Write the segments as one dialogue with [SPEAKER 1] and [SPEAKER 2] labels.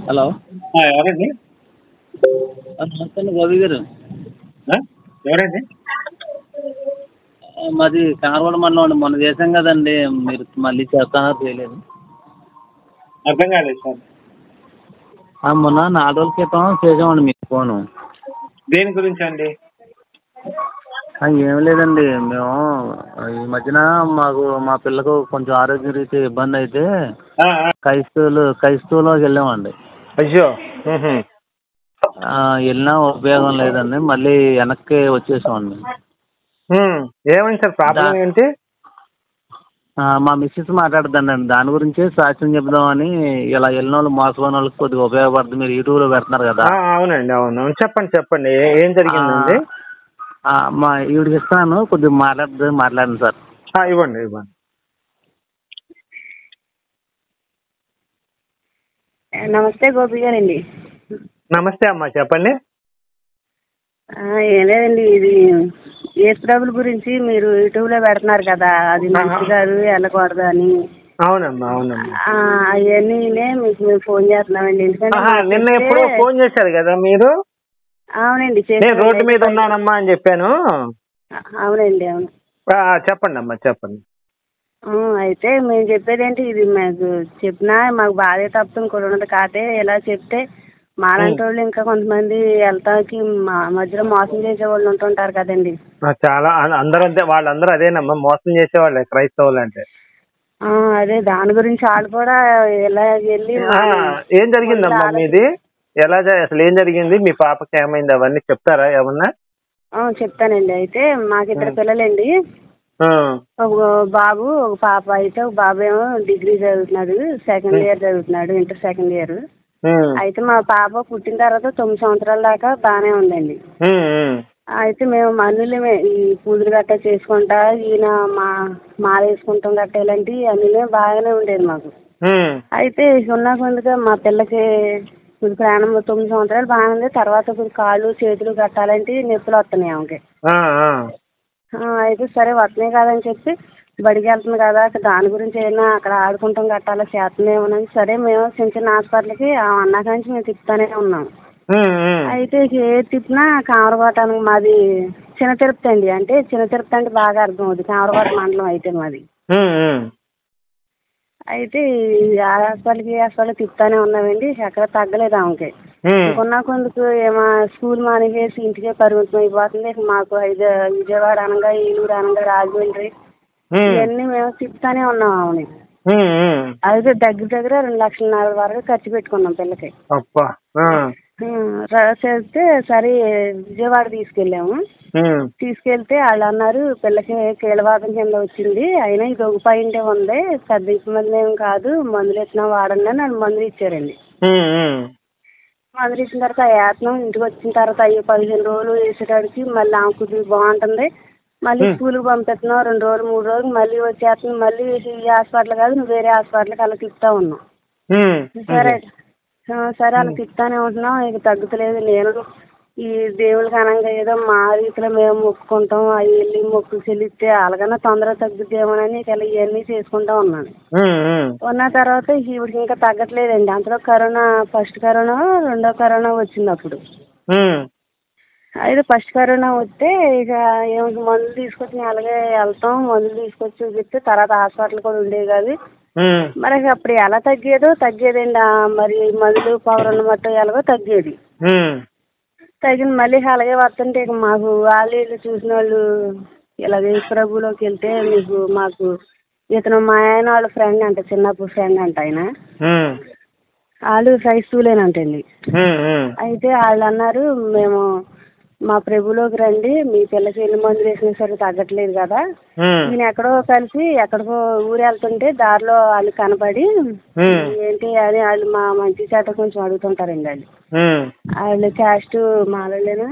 [SPEAKER 1] Hello
[SPEAKER 2] ఆ, ఎవరండి
[SPEAKER 1] ఆ, నమస్తే అండి గోపి గారు
[SPEAKER 2] ఆ? ఎవరండి
[SPEAKER 1] ఆ, మాది కారవాడ మండలం అండి మొన్న చేసాం కదండి మీరు మళ్ళీ చేస్తానో చేయలేదు
[SPEAKER 2] అర్థం కాలేదు సార్
[SPEAKER 1] ఆ, మొన్న నాలుగు రోజుల క్రితం చేసామండి మీకు ఫోను
[SPEAKER 2] దేని గురించి అండి
[SPEAKER 1] ఆ, ఏం లేదండి మేము ఈ మధ్యన మాకు మా పిల్లకు కొంచెం ఆరోగ్య రీతి ఇబ్బంది అయితే
[SPEAKER 2] ఆ, ఆ.
[SPEAKER 1] క్రైస్తవులు క్రైస్తవులోకి వెళ్ళామండి
[SPEAKER 2] అయ్యో ఉహు.
[SPEAKER 1] ఆ, వెళ్ళినా ఉపయోగం లేదండి మళ్ళీ వెనక్కి వచ్చేసామండి
[SPEAKER 2] ఉమ్. ఏమైంది సార్ ప్రాబ్లం
[SPEAKER 1] దా-
[SPEAKER 2] ఏంటి
[SPEAKER 1] ఆ, మా మిస్సెస్ మాట్లాడుతుందండి దాని గురించే సాక్ష్యం చెప్దామని ఇలా వెళ్ళిన వాళ్ళు మోసపోయిన వాళ్ళకి కొద్దిగా ఉపయోగపడుతుంది మీరు యూట్యూబ్లో పెడుతున్నారు కదా
[SPEAKER 2] ఆ, అవునండి అవును అవును. చెప్పండి చెప్పండి ఏ- ఏం జరిగిందండి
[SPEAKER 1] ఆ, మా ఈవిడికి ఇస్తాను కొద్దిగా మాట్లాడుతుంది మాట్లాడండి సార్
[SPEAKER 2] ఆ, ఇవ్వండి ఇవ్వండి
[SPEAKER 3] నమస్తే గోపి గారండి
[SPEAKER 2] నమస్తే అమ్మా చెప్పండి
[SPEAKER 3] ఆ, ఏం లేదండి ఇది ఏసుప్రభుల గురించి మీరు యూట్యూబ్లో పెడుతున్నారు కదా అది మంచి కాదు వెళ్ళకూడదు అని
[SPEAKER 2] అవునమ్మా అవునమ్మా
[SPEAKER 3] ఆ, అవన్నీనే మీకు మేము ఫోన్ చేస్తున్నామండి ఎందుకంటే
[SPEAKER 2] ఆహా,
[SPEAKER 3] మాకు
[SPEAKER 2] నిన్న
[SPEAKER 3] చెప్తే-
[SPEAKER 2] ఎప్పుడో ఫోన్ చేశారు కదా మీరు
[SPEAKER 3] అవునండి
[SPEAKER 2] నేను
[SPEAKER 3] చేశాను.
[SPEAKER 2] రోడ్డు మీద ఉన్నానమ్మా అని చెప్పాను
[SPEAKER 3] అవునండి అవును
[SPEAKER 2] ఆ, చెప్పండి అమ్మా చెప్పండి
[SPEAKER 3] ఆ, అయితే మేము చెప్పేది ఏంటి ఇది మాకు చెప్పినా మాకు బాధే తప్ప ఇంకోటి ఉండదు కాదే ఇలా చెప్తే మాలాంటి వాళ్ళు ఇంకా కొంతమంది వెళ్తాకి మా మధ్యలో మోసం చేసే వాళ్ళు ఉంటుంటారు కదండి
[SPEAKER 2] ఆ, చాలా అ- అందరూ అంతే వాళ్ళందరూ అదేనమ్మా మోసం చేసేవాళ్ళే క్రైస్తవులు అంటే
[SPEAKER 3] ఆ, అదే దాని గురించి వాళ్ళు కూడా ఇలా వెళ్ళి
[SPEAKER 2] ఆ, ఏం జరిగిందమ్మా మీది ఎలా జ- అసలు ఏం జరిగింది మీ పాపకి ఏమైంది అవన్నీ చెప్తారా ఏమన్నా
[SPEAKER 3] ఆ, చెప్తానండి అయితే మాకు ఇద్దరు పిల్లలండి
[SPEAKER 2] ఆ,
[SPEAKER 3] ఒక బాబు ఒక పాప అయితే ఒక బాబు ఏమో డిగ్రీ చదువుతున్నాడు సెకండ్ ఇయర్ చదువుతున్నాడు ఇంటర్ సెకండ్ ఇయర్
[SPEAKER 2] ఉమ్,
[SPEAKER 3] అయితే మా పాప పుట్టిన తర్వాత తొమ్మిది సంవత్సరాల దాకా బాగానే ఉందండి
[SPEAKER 2] ఉమ్, ఉమ్,
[SPEAKER 3] అయితే మేము మనులమే ఈ పూజలు గట్టా చేసుకుంటా ఈయన మా మాల వేసుకుంటాం గట్టా ఇలాంటి అన్నీ బాగానే ఉండేది మాకు
[SPEAKER 2] ఉమ్,
[SPEAKER 3] అయితే ఉన్న కొందుగా మా పిల్లకి ఇప్పుడు ప్రాణం తొమ్మిది సంవత్సరాలు బాగానే ఉంది తర్వాత ఇప్పుడు కాళ్ళు చేతులు కట్టాలంటే నొప్పులు వస్తున్నాయి ఆమెకి
[SPEAKER 2] ఆ, ఆ,
[SPEAKER 3] ఆ, అయితే సరే వస్తున్నాయి కదని చెప్పి బడికి వెళ్తుంది కదా అక్కడ దాని గురించి ఏమైనా అక్కడ ఆడుకుంటాం కట్టాలా చేస్తుందేమోనని సరే మేము చిన్న చిన్న హాస్పిటల్కి అన్నాక నుంచి మేము తిప్పుతానే ఉన్నాం
[SPEAKER 2] ఉమ్, ఉమ్,
[SPEAKER 3] అయితే ఏ తిప్పినా కామరకోటానికి మాది చిన్న తిరుపతి అండి అంటే చిన్న తిరుపతి అంటే బాగా అర్థం అవుతుంది కామరకోట మండలం అయితే మాది
[SPEAKER 2] ఉమ్, ఉమ్,
[SPEAKER 3] అయితే ఈ ఆ హాస్పిటల్కి ఈ హాస్పిటల్ తిప్పుతానే ఉన్నామండి ఎక్కడ తగ్గలేదు ఆమెకి
[SPEAKER 2] ఉమ్,
[SPEAKER 3] కొన్నా కొందుకు ఏమో స్కూల్ మానేసి ఇంటికే పరిమితం అయిపోతుంది ఇక మాకు ఐదు విజయవాడ అనగా ఏలూరు అనగా రాజమండ్రి
[SPEAKER 2] ఉమ్,
[SPEAKER 3] ఇవన్నీ మేము తిప్పుతానే ఉన్నాం ఆమెని
[SPEAKER 2] ఉమ్, ఉమ్.
[SPEAKER 3] అయితే దగ్గర దగ్గర రెండు లక్షలన్నర వరకు ఖర్చు పెట్టుకున్నాం పిల్లకి
[SPEAKER 2] అబ్బా ఆ,
[SPEAKER 3] ఉమ్, ర- చేస్తే సరే విజయవాడ తీసుకెళ్ళాము
[SPEAKER 2] ఉమ్,
[SPEAKER 3] తీసుకెళ్తే వాళ్ళు అన్నారు పిల్లకి కీళ్ళవాదం కింద వచ్చింది అయినా ఇది ఒక పాయింటే ఉంది పెద్ద ఇబ్బంది ఏం కాదు మందులు ఇచ్చినా వాడండి అని వాళ్ళు మందులు ఇచ్చారండి
[SPEAKER 2] ఉమ్, ఉమ్.
[SPEAKER 3] మందులు ఇచ్చిన తర్వాత ఆ యాత్నం ఇంటికి వచ్చిన తర్వాత అయ్యో పదిహేను రోజులు వేసేటాడికి మళ్ళీ ఆమె కొద్దిగా బాగుంటుంది మళ్ళీ స్కూల్కి పంపిస్తున్నాం రెండు రోజులు మూడు రోజులు మళ్ళీ వచ్చేస్తుంది మళ్ళీ ఈ హాస్పిటల్ కాదు నువ్వు వేరే హాస్పిటల్కి అలా తిప్పుతా ఉన్నాం
[SPEAKER 2] ఉమ్,
[SPEAKER 3] సరే ఆ, సరే అలా తిప్పుతానే ఉంటున్నాం ఇక తగ్గుతలేదు నేను ఈ దేవుళ్ళకి అనంగా ఏదో మా రీతిలో మేము మొక్కుకుంటాం అవి వెళ్ళి మొక్కులు చెల్లిస్తే అలాగన్నా తొందరగా తగ్గుద్దేమోనని ఇక ఇలా ఇవన్నీ చేసుకుంటా ఉన్నాను
[SPEAKER 2] ఉమ్, ఉమ్.
[SPEAKER 3] ఉన్న తర్వాత ఈవిడికి ఇంకా తగ్గట్లేదండి అంతలో కరోనా ఫస్ట్ కరోనా రెండో కరోనా వచ్చింది అప్పుడు
[SPEAKER 2] ఉమ్,
[SPEAKER 3] అయితే ఫస్ట్ కరోనా వస్తే ఇక ఏమిటి మందులు తీసుకొచ్చి అలాగే వెళ్తాం మందులు తీసుకొచ్చి చూపిస్తే తర్వాత హాస్పిటల్ కూడా ఉండేది కాదు
[SPEAKER 2] ఉమ్,
[SPEAKER 3] మరి ఇక అప్పుడు ఎలా తగ్గేదో తగ్గేదండి ఆ మరి మందులు పవర్ ఉన్న మట్టు ఎలాగో తగ్గేది
[SPEAKER 2] ఉమ్.
[SPEAKER 3] తగిన మళ్ళీ అలాగే వస్తుంటే ఇక మాకు వాళ్ళు వీళ్ళు చూసిన వాళ్ళు ఇలాగ ప్రభులోకి వెళ్తే మీకు మాకు ఇతను మా ఆయన వాళ్ళ ఫ్రెండ్ అంట చిన్నప్పుడు ఫ్రెండ్ అంట ఆయన
[SPEAKER 2] ఉమ్,
[SPEAKER 3] వాళ్ళు క్రైస్తవులేనంటండి
[SPEAKER 2] ఉమ్, ఉమ్.
[SPEAKER 3] అయితే వాళ్ళు అన్నారు మేము మా ప్రభులోకి రండి మీ పిల్లకి ఎన్ని మందులు వేసినా సరే తగ్గట్లేదు కదా
[SPEAKER 2] ఉమ్,
[SPEAKER 3] ఈయన ఎక్కడో కలిసి ఎక్కడికో ఊరు వెళ్తుంటే దారిలో వాళ్ళు కనపడి
[SPEAKER 2] ఉమ్,
[SPEAKER 3] ఏంటి అని వాళ్ళు మా మంచి చేత కొంచెం అడుగుతుంటారండి వాళ్ళు
[SPEAKER 2] ఉమ్,
[SPEAKER 3] వాళ్ళు క్యాస్ట్ మాలలేనా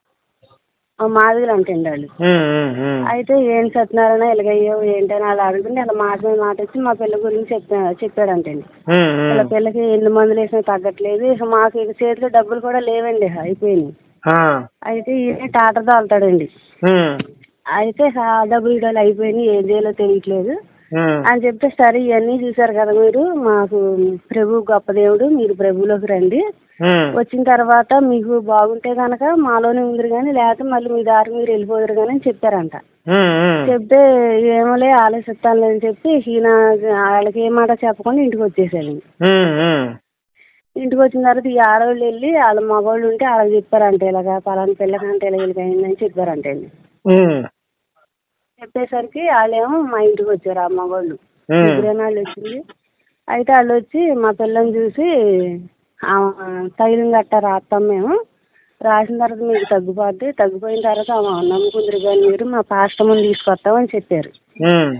[SPEAKER 3] మాదిగలు అంటండి వాళ్ళు
[SPEAKER 2] ఉమ్, ఉమ్, ఉమ్.
[SPEAKER 3] అయితే ఏం సత్యనారాయణ ఇలాగయ్యో ఏంటని వాళ్ళు అడుగుతుంటే అలా మాట మీద మాట వచ్చి మా పిల్ల గురించి చెప్పా చెప్పాడంటండి
[SPEAKER 2] ఉమ్,
[SPEAKER 3] వాళ్ళ
[SPEAKER 2] ఉమ్.
[SPEAKER 3] పిల్లకి ఎన్ని మందులు వేసినా తగ్గట్లేదు ఇక మాకు ఇక చేతిలో డబ్బులు కూడా లేవండి అయిపోయినాయి
[SPEAKER 2] ఆ,
[SPEAKER 3] అయితే ఈయన టాటర్ తోలుతాడండి
[SPEAKER 2] ఉమ్,
[SPEAKER 3] అయితే ఆ డబ్బులు డబ్బులు అయిపోయినాయి ఏం చేయాలో తెలియట్లేదు
[SPEAKER 2] ఉమ్,
[SPEAKER 3] అని చెప్తే సరే ఇవన్నీ చూసారు కదా మీరు మాకు ప్రభు గొప్ప దేవుడు మీరు ప్రభులోకి రండి
[SPEAKER 2] ఉమ్,
[SPEAKER 3] వచ్చిన తర్వాత మీకు బాగుంటే గనక మాలోనే ఉందిరు కానీ లేకపోతే మళ్ళీ మీ దారి మీరు వెళ్ళిపోదురు కానీ అని చెప్పారంట
[SPEAKER 2] ఉమ్, ఉమ్,
[SPEAKER 3] చెప్తే ఏమోలే ఆలోచిస్తాను అని చెప్పి ఈయన వాళ్ళకి ఏ మాట చెప్పకుండా ఇంటికి వచ్చేసాడండి
[SPEAKER 2] ఉమ్, ఉమ్,
[SPEAKER 3] ఇంటికి వచ్చిన తర్వాత ఈ ఆడవాళ్ళు వెళ్ళి వాళ్ళ మగవాళ్ళు ఉంటే వాళ్ళకి చెప్పారంట ఇలాగా పలానా పిల్లకంటే ఇలా వీళ్ళకి అయిందని చెప్పారంట అండి
[SPEAKER 2] ఉమ్,
[SPEAKER 3] చెప్పేసరికి వాళ్ళేమో మా ఇంటికి వచ్చారు ఆ మగవాళ్ళు
[SPEAKER 2] ఉమ్,
[SPEAKER 3] ముగ్గురేనాళ్ళు వచ్చింది అయితే వాళ్ళు వచ్చి మా పిల్లని చూసి ఆ, తైలం గట్ట రాస్తాం మేము రాసిన తర్వాత మీకు తగ్గిపోద్ది తగ్గిపోయిన తర్వాత ఆ నమ్ముకుందరు కానీ మీరు మా పాస్టమ్మని తీసుకొస్తామని చెప్పారు
[SPEAKER 2] ఉమ్,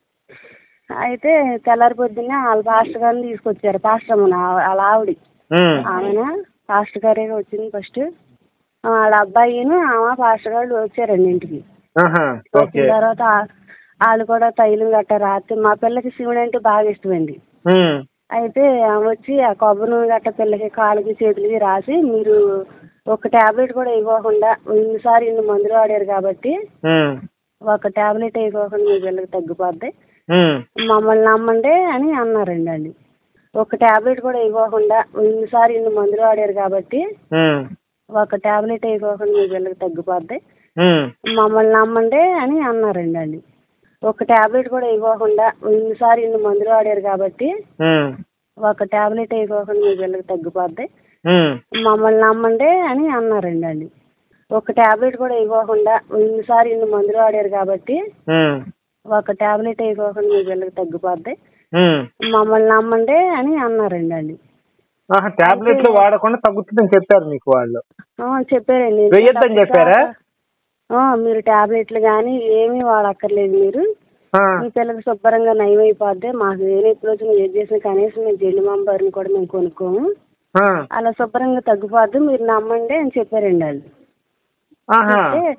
[SPEAKER 3] అయితే తెల్లారి పొద్దున్నే వాళ్ళ పాస్టర్ గారిని తీసుకొచ్చారు పాస్టర్ అమ్మని ఆ- వాళ్ళ ఆవిడ
[SPEAKER 2] ఉమ్,
[SPEAKER 3] ఆమెన పాస్టర్ గారే వచ్చింది ఫస్ట్ వాళ్ళ అబ్బాయిను ఆమె పాస్టర్ గారు వచ్చారండి ఇంటికి
[SPEAKER 2] ఆహా, ఓకే
[SPEAKER 3] వచ్చిన తర్వాత ఆ- వాళ్ళు కూడా తైలం గట్ట రాత్రి మా పిల్లకి శివుడు అంటే బాగా ఇష్టమండి
[SPEAKER 2] ఉమ్,
[SPEAKER 3] అయితే ఆమె వచ్చి ఆ కొబ్బరి నూనె గట్ట పిల్లకి కాళ్ళకి చేతులకి రాసి మీరు ఒక టాబ్లెట్ కూడా ఇవ్వకుండా ఇన్నిసారి ఇన్ని మందులు వాడారు కాబట్టి
[SPEAKER 2] ఉమ్,
[SPEAKER 3] ఒక టాబ్లెట్ ఇవ్వకుండా మీ పిల్లకి తగ్గిపోద్ది
[SPEAKER 2] ఉమ్,
[SPEAKER 3] మమ్మల్ని నమ్మండి అని అన్నారండి వాళ్ళు ఒక టాబ్లెట్ కూడా ఇవ్వకుండా ఇన్నిసారి ఇన్ని మందులు వాడారు కాబట్టి
[SPEAKER 2] ఉమ్,
[SPEAKER 3] ఒక టాబ్లెట్ ఇవ్వకుండా మీ పిల్లకి తగ్గిపోద్ది
[SPEAKER 2] ఉమ్,
[SPEAKER 3] మమ్మల్ని నమ్మండి అని అన్నారండి వాళ్ళు ఒక టాబ్లెట్ కూడా ఇవ్వకుండా ఇన్నిసారి ఇన్ని మందులు వాడారు కాబట్టి
[SPEAKER 2] ఉమ్,
[SPEAKER 3] ఒక టాబ్లెట్ ఇవ్వకుండా మీ పిల్లకి తగ్గిపోద్ది
[SPEAKER 2] ఉమ్,
[SPEAKER 3] మమ్మల్ని నమ్మండి అని అన్నారండి వాళ్ళు ఒక టాబ్లెట్ కూడా ఇవ్వకుండా ఇన్నిసారి ఇన్ని మందులు వాడారు కాబట్టి
[SPEAKER 2] ఉమ్,
[SPEAKER 3] ఒక టాబ్లెట్ ఇవ్వకుండా మీ పిల్లకి తగ్గిపోద్ది
[SPEAKER 2] ఉమ్.
[SPEAKER 3] మమ్మల్ని నమ్మండి అని అన్నారండి వాళ్ళు
[SPEAKER 2] ఆహా, టాబ్లెట్లు వాడకుండా తగ్గుతుందని చెప్పారు మీకు వాళ్ళు
[SPEAKER 3] ఆ, చెప్పారండి
[SPEAKER 2] వెయ్యొద్దని చెప్పారా?
[SPEAKER 3] ఆ, మీరు టాబ్లెట్లు కానీ ఏమీ వాడక్కర్లేదు మీరు
[SPEAKER 2] ఆ,
[SPEAKER 3] మీ పిల్లకి శుభ్రంగా నయం అయిపోద్ది మాకు ఏ నొప్పులు వచ్చినా ఏది చేసినా కనీసం మేము జెండు మంబర్ని కూడా మేము కొనుక్కోము
[SPEAKER 2] ఆ,
[SPEAKER 3] అలా శుభ్రంగా తగ్గిపోద్ది మీరు నమ్మండి అని చెప్పారండి వాళ్ళు
[SPEAKER 2] ఆహా,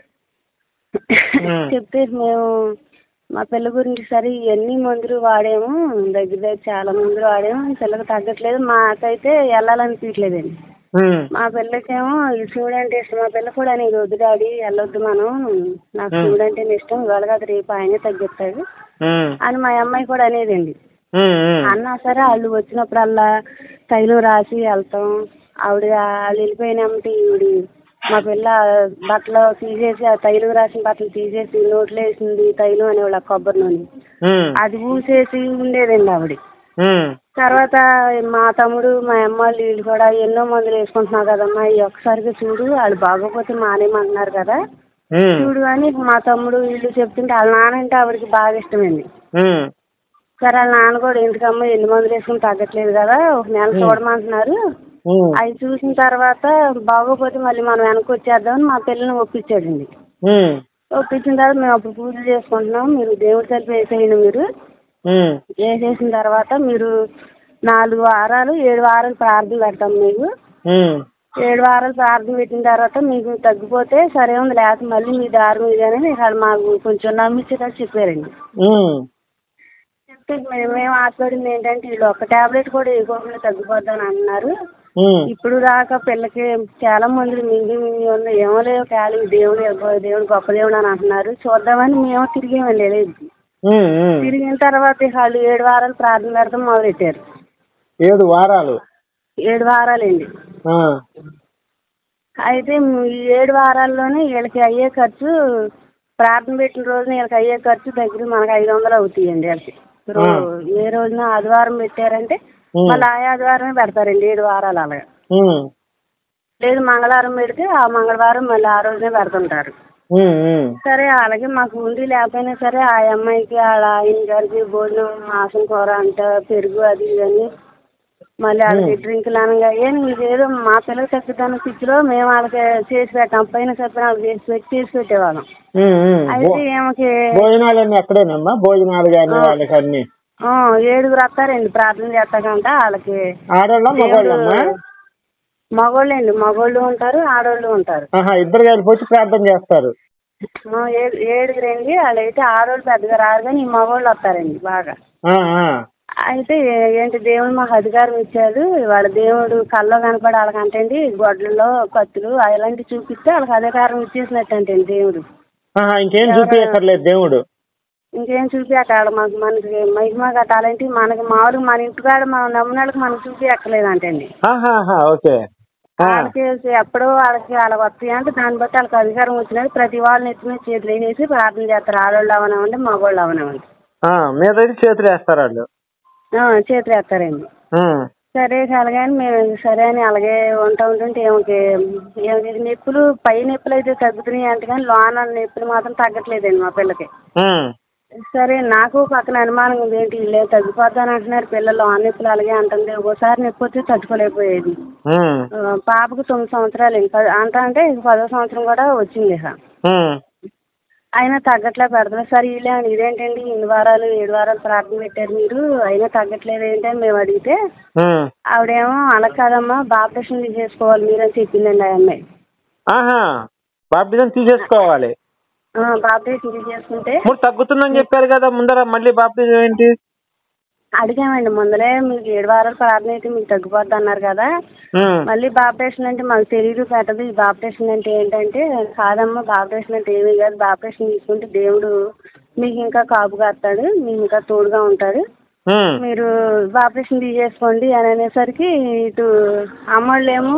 [SPEAKER 3] చెప్తే
[SPEAKER 2] ఉమ్.
[SPEAKER 3] చెప్తే మేము మా పిల్ల గురించి సరే ఇవన్నీ మందులు వాడాము దగ్గర దగ్గర చాలా మందులు వాడాము పిల్లకి తగ్గట్లేదు మాకైతే వెళ్ళాలనిపించలేదండి
[SPEAKER 2] ఉమ్,
[SPEAKER 3] మా పిల్లకేమో ఈ శివుడు అంటే ఇష్టం మా పిల్ల కూడా అనేది వద్దు డాడీ వెళ్ళొద్దు మనం నాకు శివుడు అంటే ఇష్టం ఇవాళ కాదు రేపు ఆయనే తగ్గిస్తాడు
[SPEAKER 2] ఉమ్,
[SPEAKER 3] అని మా అమ్మాయి కూడా అనేదండి
[SPEAKER 2] ఉమ్, ఉమ్,
[SPEAKER 3] అన్నా సరే వాళ్ళు వచ్చినప్పుడల్లా తైలం రాసి వెళ్తాం ఆవిడ వాళ్ళు వెళ్ళిపోయినామంటే ఈవిడ మా పిల్ల బట్టలు తీసేసి ఆ తైలం రాసిన బట్టలు తీసేసి నోట్లో వేసింది తైలం అనేవాళ్ళు ఆ కొబ్బరి నూనె
[SPEAKER 2] ఉమ్,
[SPEAKER 3] అది పూసేసి ఉండేదండి ఆవిడ
[SPEAKER 2] ఉమ్,
[SPEAKER 3] తర్వాత మా తమ్ముడు మా అమ్మ వాళ్ళు వీళ్ళు కూడా ఎన్నో మందులు వేసుకుంటున్నావు కదమ్మా ఈ ఒక్కసారిగా చూడు వాళ్ళు బాగోపోతే మానేయమంటున్నారు కదా
[SPEAKER 2] ఉమ్,
[SPEAKER 3] చూడు అని మా తమ్ముడు వీళ్ళు చెప్తుంటే వాళ్ళ నాన్న అంటే ఆవిడకి బాగా ఇష్టమండి
[SPEAKER 2] ఉమ్,
[SPEAKER 3] సరే వాళ్ళ నాన్న కూడా ఎందుకమ్మా ఎన్ని మందులు వేసుకుని తగ్గట్లేదు కదా ఒక నెల చూడమంటున్నారు
[SPEAKER 2] ఉమ్,
[SPEAKER 3] అవి చూసిన తర్వాత బాగోపోతే మళ్ళీ మనం వెనక్కి వచ్చేద్దామని మా పిల్లని ఒప్పించాడండి
[SPEAKER 2] ఉమ్,
[SPEAKER 3] ఒప్పించిన తర్వాత మేము అప్పుడు పూజలు చేసుకుంటున్నాం మీరు దేవుడి తలుపు వేసేయండి మీరు
[SPEAKER 2] ఉమ్,
[SPEAKER 3] వేసేసిన తర్వాత మీరు నాలుగు వారాలు ఏడు వారాలు ప్రార్థన పెడతాం మీకు
[SPEAKER 2] ఉమ్,
[SPEAKER 3] ఏడు వారాలు ప్రార్థన పెట్టిన తర్వాత మీకు తగ్గిపోతే సరే ఉంది లేకపోతే మళ్ళీ మీ దారి మీదనే వాళ్ళు మాకు కొంచెం నమ్మించేటట్టు చెప్పారండి
[SPEAKER 2] ఉమ్,
[SPEAKER 3] చెప్తే మేము మేము ఆశపడింది ఏంటంటే వీళ్ళు ఒక టాబ్లెట్ కూడా ఇవ్వకుండా తగ్గిపోద్దని అన్నారు
[SPEAKER 2] ఉమ్,
[SPEAKER 3] ఇప్పుడు దాకా పిల్లకి చాలా మంది మింగి మింగి ఉంది ఏమో లేవు ఖాళీ దేవుడు ఎగ్గో- దేవుడు గొప్ప దేవుడు అని అంటున్నారు చూద్దామని మేము తిరిగేమండి లేదు
[SPEAKER 2] ఉమ్, ఉమ్.
[SPEAKER 3] తిరిగిన తర్వాత ఇక వాళ్ళు ఏడు వారాలు ప్రార్థన పెడతాం మొదలెట్టారు
[SPEAKER 2] ఏడు వారాలు
[SPEAKER 3] ఏడు వారాలండి
[SPEAKER 2] ఆ,
[SPEAKER 3] అయితే ఈ ఏడు వారాల్లోనే వీళ్ళకి అయ్యే ఖర్చు ప్రార్థన పెట్టిన రోజున వీళ్ళకి అయ్యే ఖర్చు దగ్గర మనకి ఐదు వందలు అవుతాయండి వీళ్ళకి రో- ఏ రోజున ఆదివారం పెట్టారంటే
[SPEAKER 2] ఉమ్,
[SPEAKER 3] మళ్ళీ ఆ ఆదివారమే పెడతారండి ఏడు వారాలు అలాగా
[SPEAKER 2] ఉమ్,
[SPEAKER 3] లేదు మంగళవారం పెడితే ఆ మంగళవారం మళ్ళీ ఆ రోజునే పెడుతుంటారు
[SPEAKER 2] ఉమ్, ఉమ్,
[SPEAKER 3] సరే అలాగే మాకు ఉండి లేకపోయినా సరే ఆ అమ్మాయికి వాళ్ళ ఆయన గారికి భోజనం మాసం కూర అంట పెరుగు అది ఇది అని మళ్ళీ వాళ్ళకి డ్రింకులు అనగా ఏం ఇదేదో మా పిల్లలకి తగ్గుతాను పిచ్చిలో మేము వాళ్ళకి చేసి పెట్టాం పైన చెప్పిన వాళ్ళకి చేసి పెట్టి చేసి పెట్టేవాళ్ళం
[SPEAKER 2] ఉమ్, ఉమ్.
[SPEAKER 3] అయితే
[SPEAKER 2] భో-
[SPEAKER 3] ఈమెకి
[SPEAKER 2] భోజనాలన్నీ అక్కడేనమ్మా భోజనాలు కానీ వాళ్ళకి అన్ని
[SPEAKER 3] ఆ, ఏడుగురు వస్తారండి ప్రార్థన చేస్తాకంట వాళ్ళకి
[SPEAKER 2] ఆడోళ్ళ మగవాళ్ళమ్మా
[SPEAKER 3] మగోళ్ళండి మగోళ్ళు ఉంటారు ఆడోళ్ళు ఉంటారు
[SPEAKER 2] ఆహా ఇద్దరు కలిపి ప్రార్థన చేస్తారు
[SPEAKER 3] ఆ, ఏడు ఏడుగురండి వాళ్ళైతే ఆడోళ్ళు పెద్దగా రారు కానీ ఈ మగోళ్ళు వస్తారండి బాగా
[SPEAKER 2] ఆ, ఆ.
[SPEAKER 3] అయితే ఏ- ఏంటి దేవుడు మాకు అధికారం ఇచ్చాడు వాళ్ళ దేవుడు కల్లో కనపడి వాళ్ళకంటండి గొడ్లలో కత్తులు అలాంటివి చూపిస్తే వాళ్ళకి అధికారం ఇచ్చేసినట్టు అంటండి దేవుడు
[SPEAKER 2] ఆహా, ఇంకేం చూపించక్కర్లేదు దేవుడు
[SPEAKER 3] ఇంకేం చూపించాలి మాకు మనకి మహిమ కట్టాలంటే మనకి మామూలుగా మన ఇంటికాడ మనం నమ్మిన వాళ్ళకి మనకు చూపించక్కర్లేదంటండి
[SPEAKER 2] ఆహాహా ఓకే ఆ,
[SPEAKER 3] వాళ్ళకి ఎప్పుడో వాళ్ళకి వాళ్ళకి వస్తాయి అంటే దాన్ని బట్టి వాళ్ళకి అధికారం వచ్చినది ప్రతి వాళ్ళని ఎత్తి మీద చేతులు వేసేసి ప్రార్థన చేస్తారు ఆడవాళ్ళు అవనవండి మగవాళ్ళు అవనవండి
[SPEAKER 2] ఆ, మీదైతే చేతులు వేస్తారు వాళ్ళు
[SPEAKER 3] ఆ, చేతులు వేస్తారండి
[SPEAKER 2] ఉమ్,
[SPEAKER 3] సరే అలాగని మేము సరే అని అలాగే ఉంటా ఉంటుంటే ఏమికి ఏమికి నొప్పులు పై నొప్పులు అయితే తగ్గుతున్నాయి అంటే కానీ లోన నొప్పులు మాత్రం తగ్గట్లేదండి మా పిల్లకి
[SPEAKER 2] ఉమ్,
[SPEAKER 3] సరే నాకు పక్కన అనుమానం ఉంది ఏంటి ఇల్లే తగ్గిపోతాను అంటున్నారు పిల్లలు ఆ నొప్పులు అలాగే అంటుంది ఒకసారి నొప్పి వచ్చి తట్టుకోలేకపోయేది
[SPEAKER 2] ఉమ్,
[SPEAKER 3] ఆ, పాపకు తొమ్మిది సంవత్సరాలు ఇంకా అంత అంటే ఇంక పదో సంవత్సరం కూడా వచ్చింది ఇక
[SPEAKER 2] ఉమ్,
[SPEAKER 3] అయినా తగ్గట్లే పెడుతున్నారు సార్ వీళ్ళే ఇదేంటండి ఇన్ని వారాలు ఏడు వారాలు ప్రార్థన పెట్టారు మీరు అయినా తగ్గట్లేదు ఏంటి అని మేము అడిగితే
[SPEAKER 2] ఉమ్.
[SPEAKER 3] ఆవిడేమో అలా కాదమ్మా బాప్టిషన్ తీసేసుకోవాలి మీరని చెప్పిందండి ఆ అమ్మాయి
[SPEAKER 2] ఆహా బాప్టిజం తీసేసుకోవాలి
[SPEAKER 3] ఆ, బాప్టిషన్ తీసేసుకుంటే
[SPEAKER 2] ఇప్పుడు తగ్గుతుందని చెప్పారు కదా ముందర మళ్ళీ బాప్టిజం ఏంటి
[SPEAKER 3] అడిగామండి ముందలే మీకు ఏడు వారాలు ప్రార్థన అయితే మీకు తగ్గిపోద్ది అన్నారు కదా
[SPEAKER 2] ఉమ్,
[SPEAKER 3] మళ్ళీ బాప్టేషన్ అంటే మాకు తెలియదు పెట్టదు ఈ బాప్టేషన్ అంటే ఏంటంటే కాదమ్మా బాప్టేషన్ అంటే ఏమీ కాదు బాప్టేషన్ తీసుకుంటే దేవుడు మీకు ఇంకా కాపు కాస్తాడు మీకు ఇంకా తోడుగా ఉంటాడు
[SPEAKER 2] ఉమ్,
[SPEAKER 3] మీరు బాప్టేషన్ తీసేసుకోండి అని అనేసరికి ఇటు అమ్మోళ్ళేమో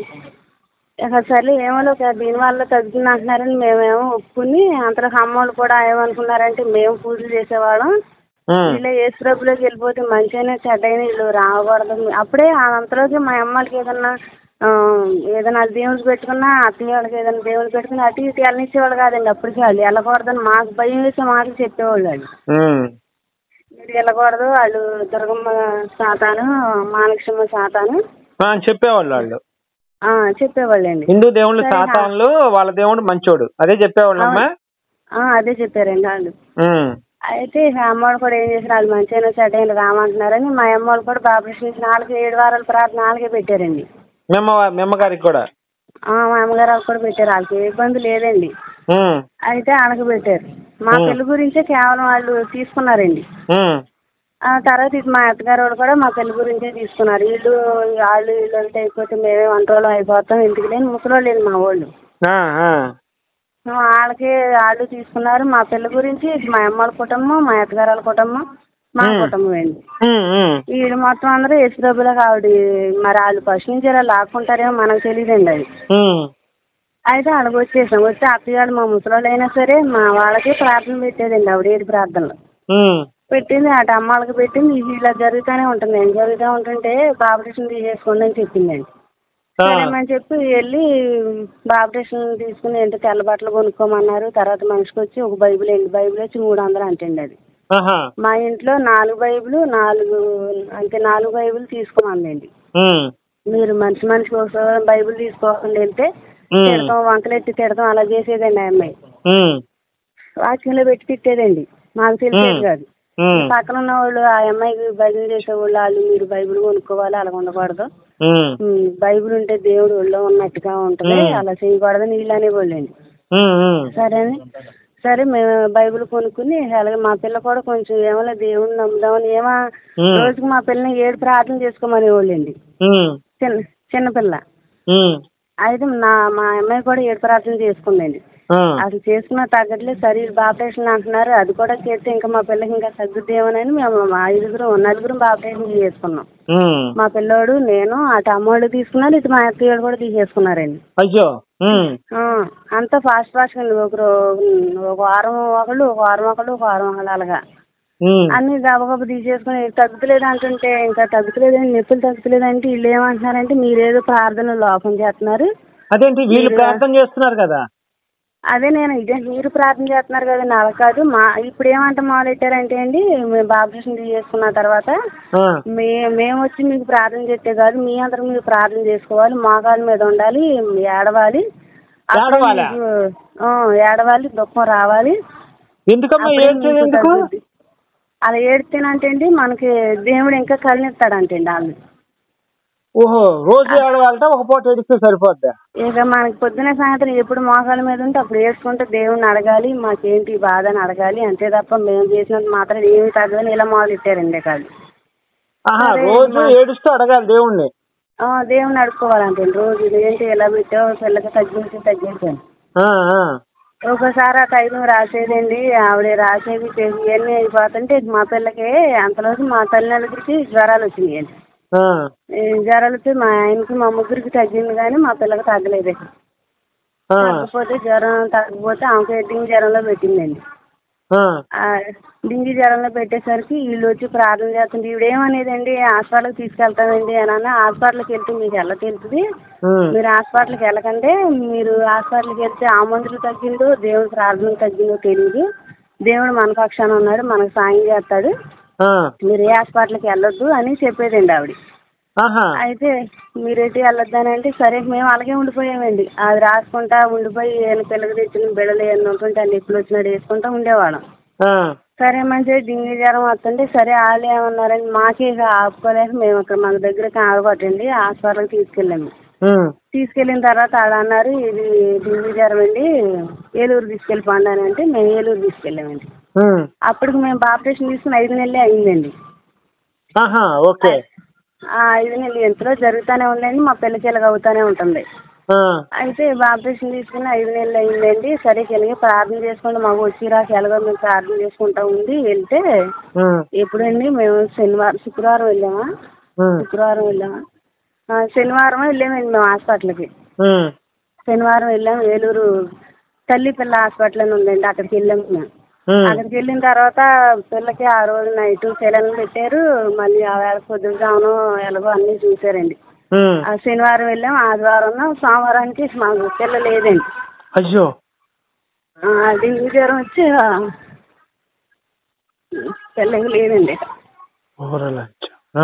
[SPEAKER 3] ఇక సర్లే ఏమో ఒక దీనివల్ల తగ్గుతుంది అంటున్నారని మేమేమో ఒప్పుకుని అంతలో అమ్మోళ్ళు కూడా ఏమనుకున్నారంటే మేము పూజలు చేసేవాళ్ళం
[SPEAKER 2] ఉమ్,
[SPEAKER 3] వీళ్ళు ఏసు ప్రభులోకి వెళ్ళిపోతే మంచిగానే చెడ్డైన వీళ్ళు రాకూడదు అప్పుడే అంతలోకి మా అమ్మలకి ఏదన్నా ఆ, ఏదైనా దేవుడికి పెట్టుకున్నా అత్తయ్య వాళ్ళకి ఏదైనా దేవుడికి పెట్టుకుని అటు ఇటు వెళ్ళనిచ్చేవాళ్ళు కాదండి అప్పటికి వాళ్ళు వెళ్ళకూడదని మాకు భయం వేసే మాటలు చెప్పేవాళ్ళు వాళ్ళు
[SPEAKER 2] ఉమ్,
[SPEAKER 3] మీరు వెళ్ళకూడదు వాళ్ళు దుర్గమ్మ సాతాను మాలక్ష్మ సాతాను
[SPEAKER 2] ఆ, చెప్పేవాళ్ళు వాళ్ళు
[SPEAKER 3] ఆ, చెప్పేవాళ్ళండి
[SPEAKER 2] హిందూ దేవుళ్ళు
[SPEAKER 3] సరే,
[SPEAKER 2] సాతాన్లు వాళ్ళ దేవుడు మంచోడు అదే చెప్పేవాళ్ళమ్మా
[SPEAKER 3] ఆ, అదే చెప్పారండి వాళ్ళు
[SPEAKER 2] ఉమ్,
[SPEAKER 3] అయితే ఇక అమ్మవాళ్ళు కూడా ఏం చేశారు వాళ్ళు మంచిగా సెట్ అయిన రామంటున్నారని మా అమ్మవాళ్ళు కూడా బాబు నాలుగు ఏడు వారాల ప్రార్థన నాలుగే పెట్టారండి
[SPEAKER 2] మేమ మేమ్మగారికి కూడా
[SPEAKER 3] ఆ, మా అమ్మగారు వాళ్ళకి కూడా పెట్టారు వాళ్ళకి ఏ ఇబ్బంది లేదండి
[SPEAKER 2] ఉమ్,
[SPEAKER 3] అయితే వాళ్ళకి పెట్టారు మా
[SPEAKER 2] ఉం.
[SPEAKER 3] పెళ్లి గురించే కేవలం వాళ్ళు తీసుకున్నారండి
[SPEAKER 2] ఉమ్,
[SPEAKER 3] ఆ తర్వాత ఇటు మా అత్తగారు వాళ్ళు కూడా మా పెళ్లి గురించే తీసుకున్నారు వీళ్ళు వాళ్ళు వీళ్ళు అంటే అయిపోతే మేమే వంట వాళ్ళం అయిపోతాం ఇంటికి లేని ముసలోళ్ళు మా వాళ్ళు
[SPEAKER 2] ఆ, ఆ,
[SPEAKER 3] వాళ్ళకి వాళ్ళు తీసుకున్నారు మా పెళ్లి గురించి ఇటు మా అమ్మల కుటుంబం మా అత్తగారు వాళ్ళ కుటుంబం మా
[SPEAKER 2] ఉం.
[SPEAKER 3] కుటుంబం అండి
[SPEAKER 2] ఉమ్, ఉమ్,
[SPEAKER 3] వీళ్ళు మొత్తం అందరూ ఎసు డబ్బులకు ఆవిడ మరి వాళ్ళు ఫస్ట్ నుంచి ఇలా లాక్కుంటారేమో మనకు తెలియదండి అది
[SPEAKER 2] ఉమ్,
[SPEAKER 3] అయితే అక్కడికి వచ్చేసాం వచ్చి అత్తగారు మా ముసలోళ్ళు అయినా సరే మా వాళ్ళకి ప్రార్థన పెట్టేదండి ఆవిడ ఏడు ప్రార్థనలు
[SPEAKER 2] ఉమ్,
[SPEAKER 3] పెట్టింది అటు అమ్మాళ్ళకి పెట్టింది ఇది ఇలా జరుగుతూనే ఉంటుంది ఏం జరుగుతూ ఉంటుంటే బాప్టిషన్ తీసేసుకోండి అని చెప్పిందండి
[SPEAKER 2] ఆ,
[SPEAKER 3] సరేమని చెప్పి వెళ్ళి బాప్టిషన్ తీసుకుని ఏంటో తెల్ల బట్టలు కొనుక్కోమన్నారు తర్వాత మనిషికి వచ్చి ఒక బైబిల్ ఎండి బైబిల్ వచ్చి మూడు వందలు అంటండి అది
[SPEAKER 2] ఆహా,
[SPEAKER 3] మా ఇంట్లో నాలుగు బైబిల్ నాలుగు అంటే నాలుగు బైబిల్ తీసుకోమందండి
[SPEAKER 2] ఉమ్,
[SPEAKER 3] మీరు మనిషి మనిషికి ఒకసారి బైబిల్ తీసుకోకుండా వెళ్తే
[SPEAKER 2] ఉమ్,
[SPEAKER 3] తిడతాం వంకలెట్టి తిడతాం అలా చేసేదండి ఆ అమ్మాయి
[SPEAKER 2] ఉమ్,
[SPEAKER 3] వాక్యంలో పెట్టి తిట్టేదండి మాకు తెలిసేది
[SPEAKER 2] ఉమ్.
[SPEAKER 3] కాదు
[SPEAKER 2] ఉమ్,
[SPEAKER 3] పక్కన ఉన్న వాళ్ళు ఆ అమ్మాయికి బైబిల్ చేసేవాళ్ళు వాళ్ళు మీరు బైబిల్ కొనుక్కోవాలి అలా ఉండకూడదు
[SPEAKER 2] ఉమ్,
[SPEAKER 3] ఉమ్, బైబిల్ ఉంటే దేవుడు ఒళ్ళో ఉన్నట్టుగా ఉంటది
[SPEAKER 2] ఉమ్.
[SPEAKER 3] అలా చేయకూడదని వీళ్ళు అనేవాళ్ళండి
[SPEAKER 2] ఉమ్, ఉమ్,
[SPEAKER 3] సరే అని సరే మేము బైబిల్ కొనుక్కుని అలాగే మా పిల్ల కూడా కొంచెం ఏమైనా దేవుడిని నమ్ముదామని ఏమో
[SPEAKER 2] ఉమ్,
[SPEAKER 3] రోజుకి మా పిల్లని ఏడు ప్రార్థన చేసుకోమనేవాళ్ళండి
[SPEAKER 2] ఉమ్,
[SPEAKER 3] చిన్న చిన్నపిల్ల
[SPEAKER 2] ఉమ్,
[SPEAKER 3] అయితే నా మా అమ్మాయి కూడా ఏడు ప్రార్థన చేసుకుందండి
[SPEAKER 2] ఆ,
[SPEAKER 3] అసలు చేసుకున్న తగ్గట్లేదు శరీర బాప్టేషన్ అంటున్నారు అది కూడా చేస్తే ఇంకా మా పిల్లకి ఇంకా తగ్గుద్దేమోనని మేము మా ఐదుగురు నలుగురు బాప్టేషన్ చేసుకున్నాం
[SPEAKER 2] ఉమ్,
[SPEAKER 3] మా పిల్లోడు నేను అటు అమ్మోళ్ళు తీసుకున్నారు ఇటు మా అత్తయ్య కూడా తీసేసుకున్నారండి
[SPEAKER 2] అయ్యో ఉమ్,
[SPEAKER 3] ఆ, అంతా ఫాస్ట్ ఫాస్ట్ అండి ఒక రో- ఒక వారం ఒకళ్ళు ఒక వారం ఒకళ్ళు ఒక వారం ఒకళ్ళు అలాగా
[SPEAKER 2] ఉమ్,
[SPEAKER 3] అన్ని గబగబ తీసేసుకుని తగ్గుతలేదు అంటుంటే ఇంకా తగ్గుతలేదండి నొప్పులు తగ్గుతలేదంటే వీళ్ళు ఏమంటున్నారంటే మీరేదో ప్రార్థన లోపం చేస్తున్నారు
[SPEAKER 2] అదేంటి వీళ్ళు
[SPEAKER 3] మీరు-
[SPEAKER 2] ప్రార్థన చేస్తున్నారు కదా
[SPEAKER 3] అదే నేను ఇదే మీరు ప్రార్థన చేస్తున్నారు కదండి అలా కాదు మా ఇప్పుడు ఏమంట మొదలెట్టారంటే అండి మేము బాప్టిషన్ చేసుకున్న తర్వాత
[SPEAKER 2] ఆ,
[SPEAKER 3] మే మేము వచ్చి మీకు ప్రార్థన చేస్తే కాదు మీ అందరూ మీరు ప్రార్థన చేసుకోవాలి మోకాళ్ళ మీద ఉండాలి ఏడవాలి అప్పుడే
[SPEAKER 2] ఏడవాలా?
[SPEAKER 3] మీకు, ఆ, ఏడవాలి దుఃఖం రావాలి
[SPEAKER 2] ఎందుకమ్మా
[SPEAKER 3] అప్పుడే
[SPEAKER 2] ఏడ్చేది
[SPEAKER 3] మీకు
[SPEAKER 2] ఎందుకు
[SPEAKER 3] తగ్గుద్ది. అలా ఏడితేనంటండి మనకి దేవుడు ఇంకా కలినిస్తాడంటండి వాళ్ళు
[SPEAKER 2] ఓహో రోజు ఏడవాలట ఒక పూట ఏడిస్తే సరిపోద్దా
[SPEAKER 3] ఇక మనకి పొద్దున సాయంత్రం ఎప్పుడు మోకాళ్ళ మీద ఉంటే అప్పుడు ఏడ్చుకుంటే దేవుడిని అడగాలి మాకేంటి ఈ బాధ అని అడగాలి అంతే తప్ప మేము చేసినంత మాత్రం ఏమి తగ్గదని ఇలా మొదలెట్టారండి కాదు
[SPEAKER 2] ఆహా
[SPEAKER 3] సరే,
[SPEAKER 2] రోజు
[SPEAKER 3] మా-
[SPEAKER 2] ఏడుస్తూ అడగాలి దేవుణ్ణి
[SPEAKER 3] ఆ, దేవుణ్ణి అడుక్కోవాలంటే రోజు ఇది ఏంటి ఎలా పెట్టావు పిల్లకి తగ్గించి తగ్గించాను
[SPEAKER 2] ఆ, ఆ.
[SPEAKER 3] ఒకసారి ఆ టైం రాసేదండి ఆవిడ రాసేది చేసి ఇవన్నీ అయిపోతుంటే మా పిల్లకి అంతలోకి మా తల్లిదండ్రులకి జ్వరాలు వచ్చినాయండి
[SPEAKER 2] ఆ,
[SPEAKER 3] ఈ జ్వరాలు వచ్చి మా ఆయనకి మా ముగ్గురికి తగ్గింది కానీ మా పిల్లకి తగ్గలేదు
[SPEAKER 2] ఆ,
[SPEAKER 3] తగ్గకపోతే జ్వరం తగ్గకపోతే ఆమెకి డింగి జ్వరంలో పెట్టిందండి
[SPEAKER 2] ఆ,
[SPEAKER 3] ఆ డింగి జ్వరంలో పెట్టేసరికి వీళ్ళు వచ్చి ప్రార్థన చేస్తుంటే ఈవిడేమనేదండి హాస్పిటల్కి తీసుకెళ్తానండి అని అన్న హాస్పిటల్కి వెళ్తే మీకు ఎలా తెలుస్తుంది
[SPEAKER 2] ఉమ్,
[SPEAKER 3] మీరు హాస్పిటల్కి వెళ్ళకంటే మీరు హాస్పిటల్కి వెళ్తే ఆ మందులు తగ్గిందో దేవుడి ప్రార్థన తగ్గిందో తెలియదు దేవుడు మన పక్షాన ఉన్నాడు మనకు సాయం చేస్తాడు
[SPEAKER 2] ఆ,
[SPEAKER 3] మీరు ఏ హాస్పిటల్కి వెళ్ళొద్దు అని చెప్పేదండి ఆవిడ
[SPEAKER 2] ఆహా
[SPEAKER 3] అయితే మీరేంటి వెళ్ళొద్దని అంటే సరే మేము అలాగే ఉండిపోయామండి అది రాసుకుంటా ఉండిపోయి ఈయన పిల్లకి తెచ్చిన బిడలు ఏమైనా ఉంటుంటే అన్ని ఎప్పుడు వచ్చినాడు వేసుకుంటా ఉండేవాళ్ళం
[SPEAKER 2] ఆ,
[SPEAKER 3] సరే మంచిగా డింగి జ్వరం వస్తుంటే సరే వాళ్ళు ఏమన్నారండి మాకే ఇక ఆపుకోలేక మేము అక్కడ మాకు దగ్గర కాగొట్టండి హాస్పిటల్కి తీసుకెళ్ళాము
[SPEAKER 2] ఉమ్,
[SPEAKER 3] తీసుకెళ్ళిన తర్వాత ఆడ అన్నారు ఇది డింగి జ్వరం అండి ఏలూరు తీసుకెళ్ళిపోండి అని అంటే మేము ఏలూరు తీసుకెళ్ళామండి
[SPEAKER 2] ఉమ్,
[SPEAKER 3] అప్పటికి మేము బాప్టేషన్ తీసుకుని ఐదు నెలలే అయిందండి
[SPEAKER 2] ఆహా ఓకే
[SPEAKER 3] ఆ ఐదు నెలలు ఎంతలో జరుగుతూనే ఉందండి మా పిల్లకి ఇలాగ అవుతూనే ఉంటుంది
[SPEAKER 2] ఆ,
[SPEAKER 3] అయితే బాప్టేషన్ తీసుకుని ఐదు నెలలు అయిందండి సరే కలిగి ప్రార్థన చేసుకుంటే మాకు వచ్చి రాసి ఎలాగో మేము ప్రార్థన చేసుకుంటా ఉంది వెళ్తే
[SPEAKER 2] ఉమ్,
[SPEAKER 3] ఎప్పుడండి మేము శనివారం శుక్రవారం వెళ్ళామా
[SPEAKER 2] ఉమ్,
[SPEAKER 3] శుక్రవారం వెళ్ళామా ఆ, శనివారం వెళ్ళామండి మేము హాస్పిటల్కి
[SPEAKER 2] ఉమ్,
[SPEAKER 3] శనివారం వెళ్ళాం ఏలూరు తల్లి పిల్ల హాస్పిటల్ అని ఉందండి అక్కడికి వెళ్ళాం మేము
[SPEAKER 2] ఉమ్,
[SPEAKER 3] అక్కడికి వెళ్ళిన తర్వాత పిల్లకి ఆ రోజు నైట్ సెలవులు పెట్టారు మళ్ళీ ఆ వేళ పొద్దుగాను ఎలాగో అన్నీ చూసారండి
[SPEAKER 2] ఉమ్.
[SPEAKER 3] ఆ శనివారం వెళ్ళాం ఆదివారం సోమవారానికి మాకు పిల్ల లేదండి
[SPEAKER 2] అయ్యో
[SPEAKER 3] ఆ, డెంగ్యూ జ్వరం వచ్చి ఆ, పిల్లకి లేదండి
[SPEAKER 2] ఊరలంచ. ఆ.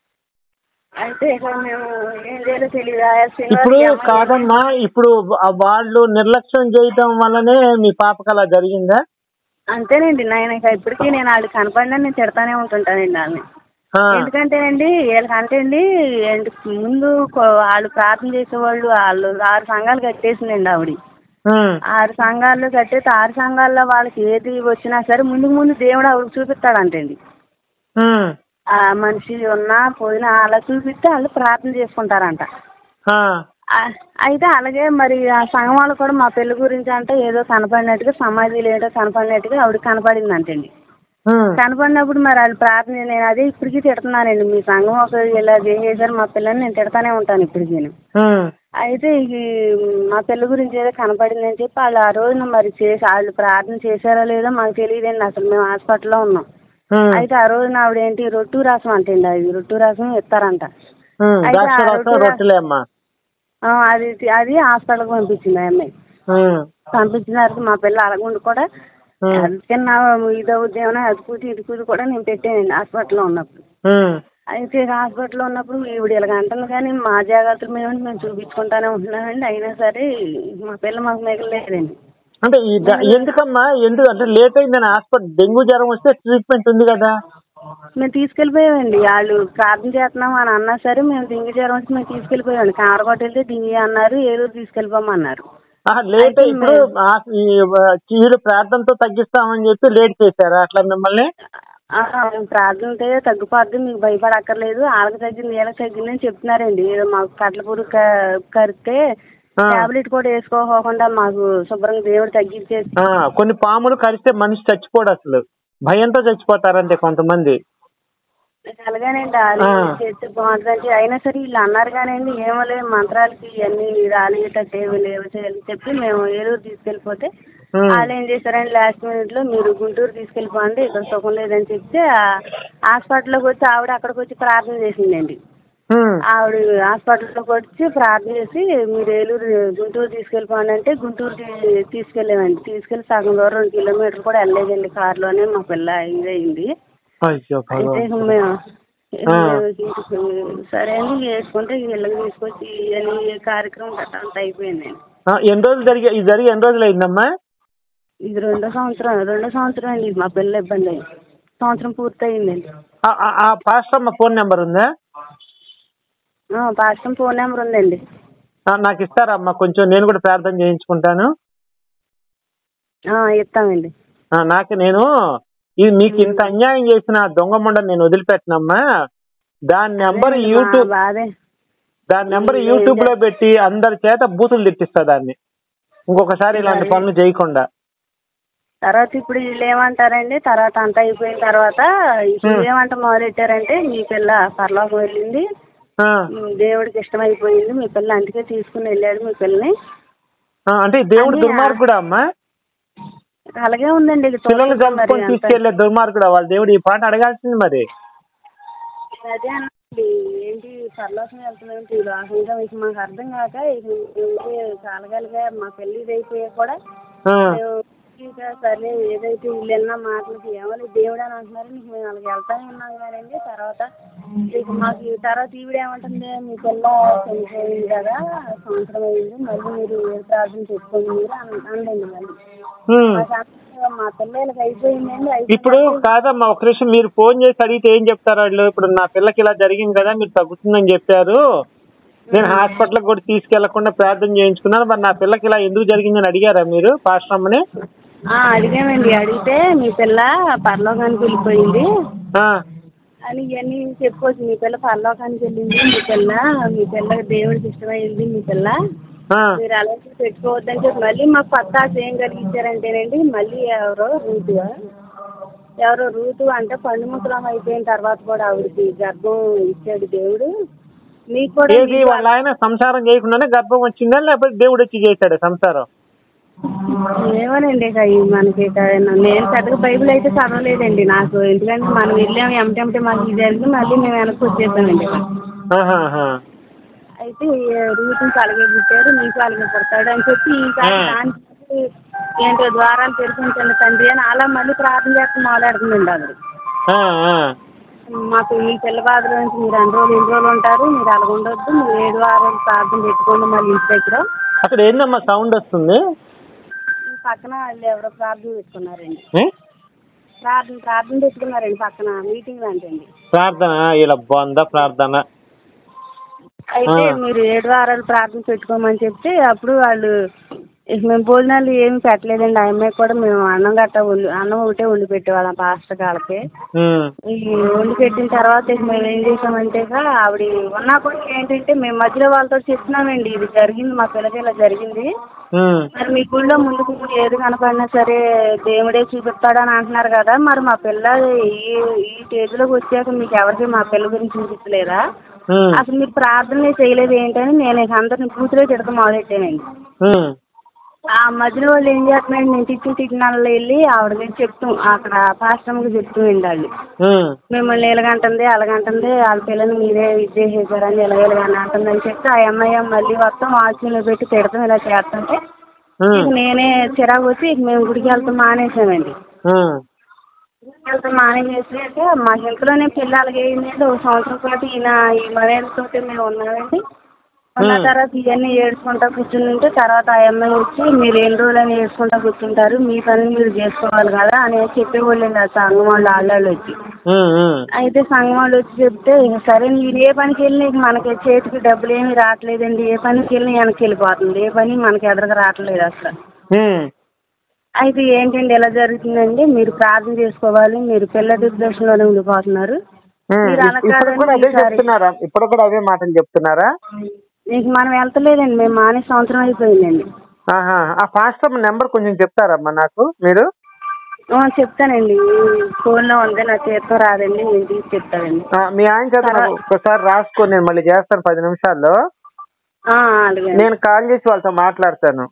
[SPEAKER 3] అయితే ఇక మేము ఏం చేయాలో తెలియదు ఆ
[SPEAKER 2] ఇప్పుడు
[SPEAKER 3] శనివారం అమ్మాయి-
[SPEAKER 2] కాదమ్మా ఇప్పుడు వా- వాళ్ళు నిర్లక్ష్యం చేయటం వల్లనే మీ పాపకి అలా జరిగిందా
[SPEAKER 3] అంతేనండి నేను ఇక ఇప్పటికీ నేను వాళ్ళు కనపడినా నేను తిడతానే ఉంటుంటానండి వాళ్ళని
[SPEAKER 2] ఆ,
[SPEAKER 3] ఎందుకంటే అండి వీళ్ళకంటే అండి ఏంటి ముందు కొ- వాళ్ళు ప్రార్థన చేసేవాళ్ళు వాళ్ళు ఆరు సంఘాలు కట్టేసిందండి ఆవిడ
[SPEAKER 2] ఉమ్,
[SPEAKER 3] ఆరు సంఘాలు కట్టేసి ఆరు సంఘాల్లో వాళ్ళకి ఏది వచ్చినా సరే ముందుకు ముందు దేవుడు ఆవిడకి చూపిస్తాడంటండి
[SPEAKER 2] ఉమ్,
[SPEAKER 3] ఆ మనిషి ఉన్నా పోయినా అలా చూపిస్తే వాళ్ళు ప్రార్థన చేసుకుంటారంట
[SPEAKER 2] ఆ,
[SPEAKER 3] ఆ, అయితే అలాగే మరి ఆ సంఘం వాళ్ళు కూడా మా పెళ్లి గురించి అంటే ఏదో కనపడినట్టుగా సమాధిలో ఏంటో కనపడినట్టుగా ఆవిడ కనపడిందంటండి
[SPEAKER 2] ఉమ్,
[SPEAKER 3] కనపడినప్పుడు మరి వాళ్ళు ప్రార్థన నేను అదే ఇప్పటికీ తిడుతున్నానండి మీ సంఘం ఒక ఇలా చేసేసారు మా పిల్లని నేను తిడతానే ఉంటాను ఇప్పటికీ
[SPEAKER 2] ఉమ్,
[SPEAKER 3] అయితే ఈ మా పిల్ల గురించి ఏదో కనపడిందని చెప్పి వాళ్ళు ఆ రోజున మరి చేసి వాళ్ళు ప్రార్థన చేశారో లేదో మాకు తెలియదండి అసలు మేము హాస్పిటల్లో ఉన్నాం
[SPEAKER 2] ఉమ్,
[SPEAKER 3] అయితే ఆ రోజున ఆవిడ ఏంటి రొట్టు రాసం అంటండి అది రొట్టు రాసం ఇస్తారంట
[SPEAKER 2] ఉమ్,
[SPEAKER 3] అయితే
[SPEAKER 2] ద్రాక్ష
[SPEAKER 3] ఆ
[SPEAKER 2] రసం
[SPEAKER 3] రొట్టె-
[SPEAKER 2] రొట్టెలే అమ్మా
[SPEAKER 3] ఆ, అది అది హాస్పిటల్కి పంపించింది ఆ అమ్మాయి
[SPEAKER 2] ఉమ్,
[SPEAKER 3] పంపించిన తర్వాత మా పిల్ల అలాగుండి కూడా
[SPEAKER 2] ఉమ్,
[SPEAKER 3] అందుకని నా ఇది ఉద్యోగం అది కూతి ఇది కూతి కూడా నేను పెట్టానండి హాస్పిటల్లో ఉన్నప్పుడు
[SPEAKER 2] ఉమ్,
[SPEAKER 3] అయితే హాస్పిటల్లో ఉన్నప్పుడు ఈవిడ ఇలాగ అంటుంది కానీ మా జాగ్రత్తలు మేము మేము చూపించుకుంటానే ఉంటున్నామండి అయినా సరే మా పిల్ల మాకు మిగలలేదండి
[SPEAKER 2] అంటే ఈ ద- ఎందుకమ్మా ఎందుకు అంటే లేట్ అయిందని హాస్పిటల్ డెంగ్యూ జ్వరం వస్తే ట్రీట్మెంట్ ఉంది కదా
[SPEAKER 3] మేము తీసుకెళ్ళిపోయామండి వాళ్ళు ప్రార్థన చేస్తున్నాం అని అన్నా సరే మేము డింగి జ్వరం వచ్చి మేము తీసుకెళ్ళిపోయామండి కారకోట వెళ్తే డింగి అన్నారు ఏదో తీసుకెళ్ళిపోమన్నారు
[SPEAKER 2] ఆహా, లేట్ అయి- ఇప్పుడు ఆ- ఈ కీడు ప్రార్థనతో తగ్గిస్తామని చెప్పి లేట్ చేశారా అట్లా మిమ్మల్ని
[SPEAKER 3] ఆ, మేము ప్రార్థన ఉంటే తగ్గిపోద్ది మీకు భయపడక్కర్లేదు వాళ్ళకి తగ్గింది వీళ్ళకి తగ్గింది అని చెప్తున్నారండి ఏదో మాకు కట్ల పురుగు క- కరిస్తే
[SPEAKER 2] ఆ.
[SPEAKER 3] టాబ్లెట్ కూడా వేసుకోకుండా మాకు శుభ్రంగా దేవుడు తగ్గించేసి
[SPEAKER 2] ఆ, కొన్ని పాములు కరిస్తే మనిషి చచ్చిపోడు అసలు భయంతో చచ్చిపోతారంటే కొంతమంది
[SPEAKER 3] అలాగేనండి వాళ్ళు
[SPEAKER 2] ఆ.
[SPEAKER 3] చేస్తే బాగుంటుందంటే అయినా సరే వీళ్ళు అన్నారు కానండి ఏమో లేదు మంత్రాలకి ఇవన్నీ రాలేటట్టు ఏమి లేవు అని చెప్పి మేము ఏలూరు తీసుకెళ్ళిపోతే
[SPEAKER 2] ఉమ్,
[SPEAKER 3] వాళ్ళు ఏం చేశారండి లాస్ట్ మినిట్ లో మీరు గుంటూరు తీసుకెళ్ళిపోండి ఇక్కడ సుఖం లేదని చెప్తే ఆ హాస్పిటల్లోకి వచ్చి ఆవిడ అక్కడికి వచ్చి ప్రార్థన చేసిందండి
[SPEAKER 2] ఉమ్,
[SPEAKER 3] ఆవిడ హాస్పిటల్లోకి వచ్చి ప్రార్థన చేసి మీరు ఏలూరు గుంటూరు తీసుకెళ్ళిపోండి అంటే గుంటూరు తీ- తీసుకెళ్ళామండి తీసుకెళ్ళి సగం దూరం రెండు కిలోమీటర్లు కూడా వెళ్ళలేదండి కారులోనే మా పిల్ల ఇదయింది
[SPEAKER 2] అయ్యో
[SPEAKER 3] అయితే
[SPEAKER 2] భగవాన్.
[SPEAKER 3] మేము
[SPEAKER 2] ఆ.
[SPEAKER 3] సరే అండి వేసుకుంటే ఇళ్ళకి తీసుకొచ్చి ఇవన్నీ కార్యక్రమం గట్రా అంతా అయిపోయిందండి
[SPEAKER 2] ఆ, ఎన్ని రోజులు జరిగా ఇది జరిగి ఎన్ని రోజులు అయిందమ్మా
[SPEAKER 3] ఇది రెండో సంవత్సరం రెండో సంవత్సరం అండి ఇది మా పిల్ల ఇబ్బంది అయింది సంవత్సరం పూర్తయిందండి
[SPEAKER 2] ఆ- ఆ- ఆ పాస్టర్ అమ్మ ఫోన్ నెంబర్ ఉందా
[SPEAKER 3] పాస్టర్ ఫోన్ నెంబర్ ఉందండి
[SPEAKER 2] ఆ, నాకు ఇస్తారా అమ్మా కొంచెం నేను కూడా ప్రార్థన చేయించుకుంటాను
[SPEAKER 3] ఆ, ఇస్తామండి
[SPEAKER 2] ఆ, నాకు నేను ఇది మీకు ఇంత అన్యాయం చేసిన ఆ దొంగ మొండని నేను వదిలిపెట్టనమ్మా దాని నెంబర్
[SPEAKER 3] అదే
[SPEAKER 2] యూట్యూబ్
[SPEAKER 3] మా బాధే
[SPEAKER 2] దాని నెంబర్
[SPEAKER 3] ఏం
[SPEAKER 2] యూట్యూబ్ లో
[SPEAKER 3] చేస్త-
[SPEAKER 2] పెట్టి అందరి చేత బూతులు తిట్టిస్తా దాన్ని ఇంకొకసారి ఇలాంటి
[SPEAKER 3] అదే.
[SPEAKER 2] పనులు చేయకుండా
[SPEAKER 3] తర్వాత ఇప్పుడు వీళ్ళు ఏమంటారండి తర్వాత అంతా అయిపోయిన తర్వాత ఇప్పుడు ఏమంట మొదలెట్టారంటే మీ పిల్ల పరలోకం వెళ్ళింది
[SPEAKER 2] ఆ,
[SPEAKER 3] ఉమ్, దేవుడికి ఇష్టమైపోయింది మీ పిల్ల అందుకే తీసుకుని వెళ్ళాడు మీ పిల్లని
[SPEAKER 2] ఆ, అంటే దేవుడు
[SPEAKER 3] అది,
[SPEAKER 2] దుర్మార్గుడా అమ్మా
[SPEAKER 3] అలాగే ఉందండి ఇది
[SPEAKER 2] పిల్లలు
[SPEAKER 3] చూడండి మరి
[SPEAKER 2] కలుపుకొని
[SPEAKER 3] అంతా.
[SPEAKER 2] తీసుకెళ్లే దుర్మార్గుడా వాళ్ళ దేవుడు ఈ పాట అడగాల్సింది మరి
[SPEAKER 3] అదే అండి ఏంటి పరలోకం వెళ్తున్నాం ఈ లోకంగా మీకు మాకు అర్థం కాక ఇక ఏంటి కాలగాలుగా మా పెళ్లి ఇది అయిపోయా కూడా
[SPEAKER 2] ఆ,
[SPEAKER 3] మేము ఇంకా సరే ఏదైతే వీళ్ళు విన్న మాటలకి ఏమని దేవుడు అని అంటున్నారు నీకు మేము అలాగే వెళ్తానే ఉన్నాం కానండి తర్వాత ఇక మాకు ఈ తర్వాత ఈవిడ ఏమంటుంది మీ పిల్ల చనిపోయింది కదా సంవత్సరం అయింది మళ్ళీ మీరు ఏ ప్రార్థన చెప్పుకోండి మీరు అని అందండి మళ్ళీ
[SPEAKER 2] ఉమ్.
[SPEAKER 3] మాకు అంతా మా పిల్లలకి అయిపోయిందండి అయిపోయిన
[SPEAKER 2] ఇప్పుడు కాదమ్మా ఒక నిమిషం మీరు ఫోన్ చేసి అడిగితే ఏం చెప్తారు వాళ్ళు ఇప్పుడు నా పిల్లకి ఇలా జరిగింది కదా మీరు తగ్గుతుందని చెప్పారు నేను హాస్పిటల్కి కూడా తీసుకెళ్లకుండా ప్రార్థన చేయించుకున్నాను మరి నా పిల్లకి ఇలా ఎందుకు జరిగిందని అడిగారా మీరు పాస్టర్ అమ్మని
[SPEAKER 3] ఆ, అడిగామండి అడిగితే మీ పిల్ల పరలోకానికి వెళ్ళిపోయింది
[SPEAKER 2] ఆ,
[SPEAKER 3] అని ఇవన్నీ చెప్పుకోవచ్చు మీ పిల్ల పరలోకానికి వెళ్ళింది మీ పిల్ల మీ పిల్ల దేవుడికి ఇష్టమైంది మీ పిల్ల
[SPEAKER 2] ఆ,
[SPEAKER 3] మీరు అలాంటి పెట్టుకోవద్దని చెప్పి మళ్ళీ మాకు పత్తా ఏం కలిగించారంటేనండి మళ్ళీ ఎవరో రూతు ఎవరో రూతు అంటే పండు ముసలం అయిపోయిన తర్వాత కూడా ఆవిడకి గర్భం ఇచ్చాడు దేవుడు మీకు కూడా
[SPEAKER 2] ఏది వాళ్ళ ఆయన సంసారం చేయకుండానే గర్భం వచ్చిందా లేకపోతే దేవుడు వచ్చి చేశాడు సంసారం
[SPEAKER 3] ఏమోనండి ఇక ఈ మనకి ఇక నేను పెద్దగా బైబిల్ అయితే చదవలేదండి నాకు ఎందుకంటే మనం వెళ్ళాము ఎమటెమటే మాకు ఇది జరిగింది మళ్ళీ మేము వెనక్కి వచ్చేసామండి ఇక.
[SPEAKER 2] ఆహాహా.
[SPEAKER 3] అయితే రూట్ని అలాగే పుట్టారు నీకు అలాగే పుడతాడు అని చెప్పి ఇంకా
[SPEAKER 2] ఆ.
[SPEAKER 3] దానికి ఏంటో ద్వారాలు తెరిపించండి తండ్రి అని అలా మళ్ళీ ప్రార్థన చేస్తే మొదలెడుతుందండి ఆవిడ
[SPEAKER 2] ఆ, ఆ.
[SPEAKER 3] మాకు మీ పిల్ల బాధల నుంచి మీరు అన్ని రోజులు ఎన్ని రోజులు ఉంటారు మీరు అలాగ ఉండొద్దు మీరు ఏడు వారాలు ప్రార్థన పెట్టుకోండి మళ్ళీ ఇంటి దగ్గర
[SPEAKER 2] అక్కడ ఏందమ్మా సౌండ్ వస్తుంది
[SPEAKER 3] ఈ పక్కన వాళ్ళు ఎవరో ప్రార్థన పెట్టుకున్నారండి
[SPEAKER 2] ఏ?
[SPEAKER 3] ప్రార్థన ప్రార్థన పెట్టుకున్నారండి పక్కన మీటింగ్ అంటండి
[SPEAKER 2] ప్రార్థన ఇలా బొంద ప్రార్థన
[SPEAKER 3] అయితే
[SPEAKER 2] ఆ.
[SPEAKER 3] మీరు ఏడు వారాలు ప్రార్థన పెట్టుకోమని చెప్తే అప్పుడు వాళ్ళు ఇక మేము భోజనాలు ఏమి పెట్టలేదండి ఆ అమ్మాయి కూడా మేము అన్నం గట్ట వండి అన్నం ఒకటే వండి పెట్టేవాళ్ళం పాస్టర్ కాళ్ళకి
[SPEAKER 2] ఉమ్,
[SPEAKER 3] ఈ వండి పెట్టిన తర్వాత ఇక మేము ఏం చేసామంటే ఇక ఆవిడ ఉన్నా కూడా ఏంటంటే మేము మధ్యలో వాళ్ళతో చెప్తున్నామండి ఇది జరిగింది మా పిల్లకి ఇలా జరిగింది
[SPEAKER 2] ఉమ్,
[SPEAKER 3] మరి మీ గుళ్ళో ముందుకు ఏది కనపడినా సరే దేవుడే చూపిస్తాడని అంటున్నారు కదా మరి మా పిల్ల ఈ ఈ స్టేజ్లోకి వచ్చాక మీకు ఎవరికి మా పిల్ల గురించి చూపించలేదా
[SPEAKER 2] ఉమ్,
[SPEAKER 3] అసలు మీరు ప్రార్థనే చేయలేదు ఏంటని నేను ఇక అందరిని కూతురే తిడతాం మొదలెట్టానండి
[SPEAKER 2] ఉమ్,
[SPEAKER 3] ఆ మధ్యలో వాళ్ళు ఏం చేస్తున్నారండి నేను తిట్టిన తిట్టినాళ్ళు వెళ్ళి ఆవిడ దగ్గర చెప్తాం అక్కడ పాశ్రమకి చెప్తామండి వాళ్ళు
[SPEAKER 2] ఉమ్,
[SPEAKER 3] మిమ్మల్ని ఇలాగంటుంది అలాగంటుంది వాళ్ళ పిల్లల్ని మీరే ఇది చేశారని ఇలా ఇలాగని అంటుందని చెప్తే ఆ అమ్మాయి మళ్ళీ మొత్తం వాచ్లో పెట్టి తిడతాం ఇలా చేస్తుంటే
[SPEAKER 2] ఉమ్,
[SPEAKER 3] ఇక నేనే చిరాకు వచ్చి ఇక మేము గుడికి వెళ్తాం మానేసామండి
[SPEAKER 2] ఉమ్,
[SPEAKER 3] గుడికి వెళ్తాం మానేసేసి అంటే మా ఇంట్లోనే పిల్ల అలాగే అయిందండి ఒక సంవత్సరం పాటు ఈయన ఈ మరేళ్ళతోటి మేము ఉన్నామండి ఉన్న
[SPEAKER 2] Hmm.
[SPEAKER 3] తర్వాత ఇవన్నీ ఏడ్చుకుంటా కూర్చుని ఉంటే తర్వాత ఆ అమ్మాయి వచ్చి మీరు ఎన్ని రోజులని ఏడ్చుకుంటా కూర్చుంటారు మీ పని మీరు చేసుకోవాలి కదా అని చెప్పేవాళ్ళండి ఆ సంఘం వాళ్ళు ఆళ్ళాళ్ళు వచ్చి
[SPEAKER 2] ఉమ్, ఉమ్,
[SPEAKER 3] అయితే సంఘం వాళ్ళు వచ్చి చెప్తే ఇక సరే మీరు ఏ పనికి వెళ్ళినా ఇక మనకి చేతికి డబ్బులు ఏమీ రావట్లేదండి ఏ పనికి వెళ్ళినా వెనక్కి వెళ్ళిపోతుంది ఏ పని మనకి ఎదురుగా రావట్లేదు అసలు
[SPEAKER 2] ఉమ్.
[SPEAKER 3] అయితే ఏంటండి ఎలా జరుగుతుందండి మీరు ప్రార్థన చేసుకోవాలి మీరు పిల్ల డిప్రెషన్లోనే ఉండిపోతున్నారు
[SPEAKER 2] ఉమ్,
[SPEAKER 3] మీరు అలా
[SPEAKER 2] ఇప్పుడు కూడా
[SPEAKER 3] కాదండి
[SPEAKER 2] అదే
[SPEAKER 3] ఈసారి.
[SPEAKER 2] చెప్తున్నారా ఇప్పుడు కూడా అవే మాటలు చెప్తున్నారా
[SPEAKER 3] నీకు మనం వెళ్తలేదండి మేము మానే సంవత్సరం అయిపోయిందండి
[SPEAKER 2] ఆహా ఆ పాస్టర్ నెంబర్ కొంచెం చెప్తారమ్మా నాకు మీరు
[SPEAKER 3] ఆ, చెప్తానండి ఫోన్లో ఉంది నా చేతితో రాదండి నేను తీసి చెప్తానండి
[SPEAKER 2] ఆ, మీ ఆయన చేత నాకు ఒకసారి రాసుకో నేను మళ్ళీ చేస్తాను పది నిమిషాల్లో
[SPEAKER 3] ఆ, అలాగే
[SPEAKER 2] నేను కాల్ చేసి వాళ్ళతో మాట్లాడతాను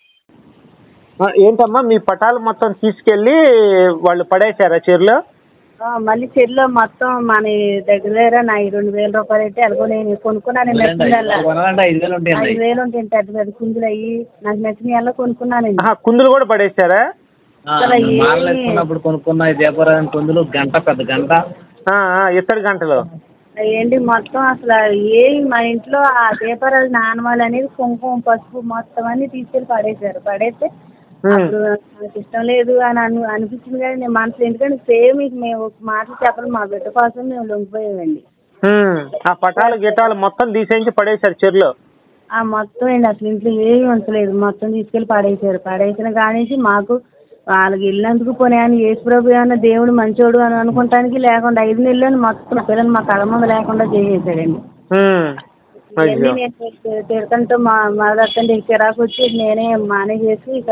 [SPEAKER 2] ఆ, ఏంటమ్మా మీ పటాలు మొత్తం తీసుకెళ్ళి వాళ్ళు పడేశారా చీరలో
[SPEAKER 3] ఆ, మళ్ళీ చెల్లో మొత్తం మన దగ్గర దగ్గర నా ఈ రెండు వేల రూపాయలు అయితే అలాగో నేను కొనుక్కున్నాను నచ్చిందల్లా
[SPEAKER 1] కొనాలంటే ఐదు వేలు ఉంటాయండి
[SPEAKER 3] ఐదు వేలు ఉంటాయి పెద్ద పెద్ద కుందులు అయ్యి నాకు నచ్చిన ఎలా కొనుక్కున్నానండి
[SPEAKER 2] ఆహా, కుందులు కూడా పడేశారా
[SPEAKER 1] ఆ,
[SPEAKER 3] అసలు ఏ-
[SPEAKER 1] మాలలు వేసుకున్నప్పుడు కొనుక్కున్న ఈ దీపారాధన పొందులు గంట పెద్ద గంట
[SPEAKER 2] ఆ, ఆ, ఇత్తడి గంటలు
[SPEAKER 3] ఏంటి మొత్తం అసలు ఏ మన ఇంట్లో ఆ దీపారాలు నానమాలు అనేది కుంకుమ పసుపు మొత్తం అన్ని తీసుకెళ్ళి పడేశారు పడేస్తే
[SPEAKER 2] ఉమ్,
[SPEAKER 3] అప్పుడు నాకు ఇష్టం లేదు అని అను అనిపించింది కానీ నేను మనసులో ఎందుకంటే సేమ్ మీకు మేము ఒక మాట చెప్పాలి మా బిడ్డ కోసం మేము లొంగిపోయామండి
[SPEAKER 2] ఉమ్, ఆ పటాలు గిటాలు మొత్తం తీసేయించి పడేశారు చీరలో
[SPEAKER 3] ఆ మొత్తం అండి అసలు ఇంట్లో ఏమీ ఉంచలేదు మొత్తం తీసుకెళ్ళి పడేశారు పడేసిన కానించి మాకు వాళ్ళకి వెళ్ళినందుకు పోనీ అని యేసుప్రభు ఏమన్నా దేవుడు మంచోడు అని అనుకుంటానికి లేకుండా ఐదు నెలలు మొత్తం పిల్లలు మా కళ్ళ ముందు లేకుండా చేసేసాడండి
[SPEAKER 2] ఉమ్,
[SPEAKER 3] ఇవన్నీ
[SPEAKER 2] అయ్యో
[SPEAKER 3] నేను తిడుతుంటే మా మదర్తంటే చిరాకు వచ్చి నేనే మానేసేసి ఇక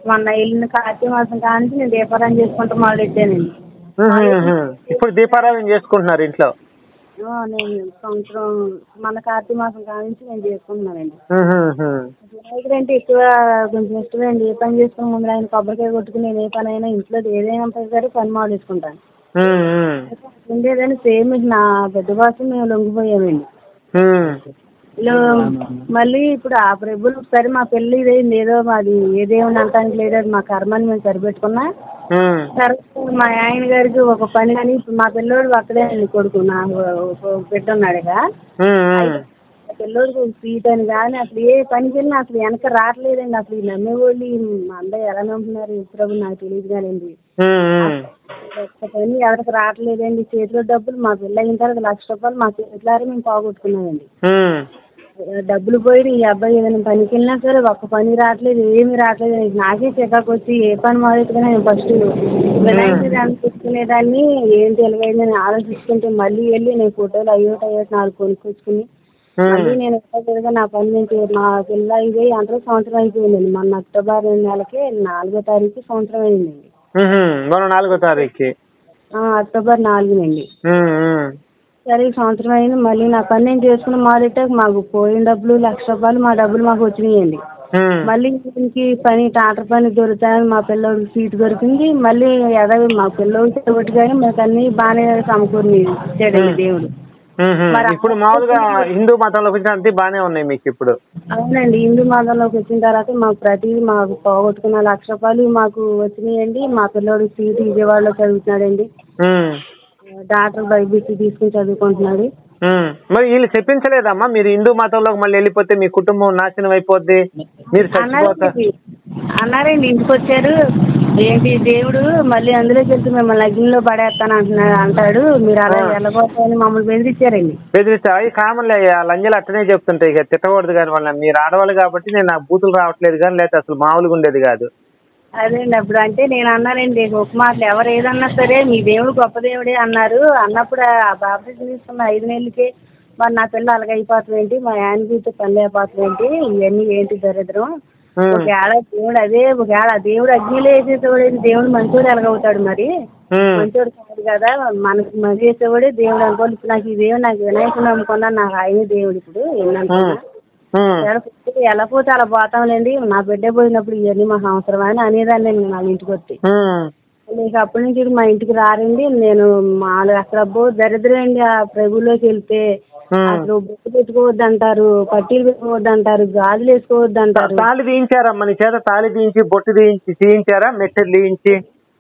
[SPEAKER 3] మొన్న వెళ్ళిన కార్తీక మాసం కానించి నేను దీపారాయణ చేసుకుంటూ మొదలెట్టానండి
[SPEAKER 2] ఉహు, ఉహు. ఇప్పుడు దీపారాధన చేసుకుంటున్నారు ఇంట్లో
[SPEAKER 3] ఆ, నేను సంవత్సరం మన కార్తీక మాసం కానించి నేను చేసుకుంటున్నానండి
[SPEAKER 2] ఉహు, ఉహు.
[SPEAKER 3] వినాయకుడు అంటే ఎక్కువ కొంచెం ఇష్టమండి ఏ పని చేసుకుని ముందు ఆయన కొబ్బరికాయ కొట్టుకుని నేను ఏ పని అయినా ఇంట్లో ఏదైనా సరే పని మొదలెట్టుకుంటాను
[SPEAKER 2] ఉమ్, ఉమ్.
[SPEAKER 3] ఉండేదని సేమ్ నా పెద్ద భాష మేము లొంగిపోయామండి
[SPEAKER 2] ఉమ్.
[SPEAKER 3] లో మళ్ళీ ఇప్పుడు ఆ ప్రభులు ఒకసారి మా పెళ్ళి ఇదైంది ఏదో మాది ఏదేమని అంటానికి లేదు అది మా కర్మని మేము సరిపెట్టుకున్నా
[SPEAKER 2] ఉమ్.
[SPEAKER 3] తర్వాత మా ఆయన గారికి ఒక పని కానీ ఇప్పుడు మా పిల్లోడు అక్కడే అండి కొడుకు నా ఒక బిడ్డ ఉన్నాడుగా
[SPEAKER 2] ఉమ్, ఉమ్.
[SPEAKER 3] ఆ పిల్లోడికి ఒక సీట్ అని కానీ అసలు ఏ పనికి వెళ్ళినా అసలు వెనక రావట్లేదండి అసలు ఈ నమ్మేవాళ్ళు ఈ అందరూ ఎలా నమ్ముతున్నారు ఈ ప్రభు నాకు తెలియదు కానండి
[SPEAKER 2] ఉమ్, ఉమ్.
[SPEAKER 3] ఒక్క పని ఎవరికి రావట్లేదండి చేతిలో డబ్బులు మా పిల్ల అయిన తర్వాత లక్ష రూపాయలు మా చేతిలారే మేము పోగొట్టుకున్నామండి
[SPEAKER 2] ఉమ్.
[SPEAKER 3] డబ్బులు పోయి ఈ అబ్బాయి ఏదైనా పనికి వెళ్ళినా సరే ఒక్క పని రావట్లేదు ఏమీ రావట్లేదు నీకు నాకే చికాకు వచ్చి ఏ పని మొదలెట్టుకున్నా నేను ఫస్ట్ వినాయకుడి అనిపించుకునేదాన్ని ఏం తెలియదని ఆలోచిస్తుంటే మళ్ళీ వెళ్ళి నేను ఫోటోలు అయ్యోటి అయ్యోటి నాలుగు కొనుక్కొచ్చుకుని మళ్ళీ నేను ఎక్కడిగా నా పని నుంచి మా పిల్ల ఇదే అంతలో సంవత్సరం అయిపోయిందండి మొన్న అక్టోబర్ నెలకి నాలుగో తారీఖు సంవత్సరం అయిందండి
[SPEAKER 2] ఉహు. మొన్న నాలుగో తారీఖు
[SPEAKER 3] ఆ, అక్టోబర్ నాలుగునండి
[SPEAKER 2] ఉమ్, ఉమ్.
[SPEAKER 3] సరే ఈ సంవత్సరం అయింది మళ్ళీ నా పని నేను చేసుకుని మొదలెట్టాక మాకు పోయిన డబ్బులు లక్ష రూపాయలు మా డబ్బులు మాకు వచ్చినాయండి
[SPEAKER 2] ఉమ్.
[SPEAKER 3] మళ్ళీ దీనికి పని టాటర్ పని దొరుకుతాయని మా పిల్లోడికి సీట్ దొరికింది మళ్ళీ ఎదవి మా పిల్లోడికి ఒకటి కానీ మాకు అన్ని బాగానే సమకూరిని ఇచ్చాడండి దేవుడు
[SPEAKER 2] ఉహు. ఇప్పుడు మామూలుగా హిందూ మతంలోకి వచ్చిన అన్ని బాగానే ఉన్నాయి మీకు ఇప్పుడు
[SPEAKER 3] అవునండి హిందూ మతంలోకి వచ్చిన తర్వాత మాకు ప్రతిదీ మాకు పోగొట్టుకున్న లక్ష రూపాయలు మాకు వచ్చినాయండి మా పిల్లోడు సీట్ విజయవాడలో చదువుతున్నాడండి
[SPEAKER 2] ఉమ్.
[SPEAKER 3] డాక్టర్ బైబిసి తీసుకుని చదువుకుంటున్నాడు
[SPEAKER 2] ఉమ్. మరి వీళ్ళు చెప్పించలేదమ్మా మీరు హిందూ మతంలోకి మళ్ళీ వెళ్ళిపోతే మీ కుటుంబం నాశనం అయిపోద్ది మీరు చచ్చిపోతారు
[SPEAKER 3] అన్నారండి అన్నారండి ఇంటికి వచ్చారు ఏంటి దేవుడు మళ్ళీ అందులోకి వెళ్తే మిమ్మల్ని అగ్నిలో పడేస్తాను అంటున్నాడు అంటాడు మీరు అలా
[SPEAKER 2] ఆ.
[SPEAKER 3] వెళ్ళబోతాయని మమ్మల్ని బెదిరించారండి
[SPEAKER 2] బెదిరిస్తా అవి కామన్లే లంజలు అట్టనే చెప్తుంటాయి ఇక తిట్టకూడదు కానీ వాళ్ళని మీరు ఆడవాళ్ళు కాబట్టి నేను నాకు బూతులు రావట్లేదు కానీ లేకపోతే అసలు మామూలుగా ఉండేది కాదు
[SPEAKER 3] అదేండి అప్పుడు అంటే నేను అన్నానండి ఒక మాటలు ఎవరు ఏదన్నా సరే మీ దేవుడు గొప్ప దేవుడే అన్నారు అన్నప్పుడు ఆ బాప్టిజం తీసుకున్న ఐదు నెలలకే మరి నా పిల్ల అలాగ అయిపోతుంది ఏంటి మా యాన్జీతో పని అయిపోతుంది ఏంటి ఇవన్నీ ఏంటి దరిద్రం
[SPEAKER 2] ఉమ్.
[SPEAKER 3] ఒకవేళ దేవుడు అదే ఒకవేళ ఆ దేవుడు అగ్నిలో వేసేసేవాడు ఏంటి? దేవుడు మంచోడు ఎలాగవుతాడు మరి
[SPEAKER 2] ఉమ్.
[SPEAKER 3] మంచోడు కాదు కదా మనకి మంచి చేసేవాడే దేవుడు అనుకోండి ఇప్పుడు నాకు ఈ దేవుడు నాకు వినాయకుడు నమ్ముకున్నా నాకు ఆయనే దేవుడు ఇప్పుడు ఎన్ననుకున్నా
[SPEAKER 2] ఉమ్. ఉమ్.
[SPEAKER 3] ఎలా పోతే ఎలా పోతే అలా పోతాంలేండి నా బిడ్డ పోయినప్పుడు ఇవన్నీ మాకు అవసరమా అని అనేదాన్ని నేను నా ఇంటికి వచ్చి
[SPEAKER 2] ఉమ్.
[SPEAKER 3] నీకు అప్పటి నుంచి ఇక మా ఇంటికి రారండి నేను మాలు అక్కడ అబ్బో దరిద్రం అండి ఆ ప్రభులోకి వెళ్తే
[SPEAKER 2] ఉమ్.
[SPEAKER 3] అసలు బొట్టు పెట్టుకోవద్దు అంటారు పట్టీలు పెట్టుకోవద్దు అంటారు గాజులు వేసుకోవద్దు అంటారు
[SPEAKER 2] తాళి తీయించారమ్మా నీ చేత తాళి తీయించి బొట్టు తీయించి తీయించారా మెట్టెలు తీయించి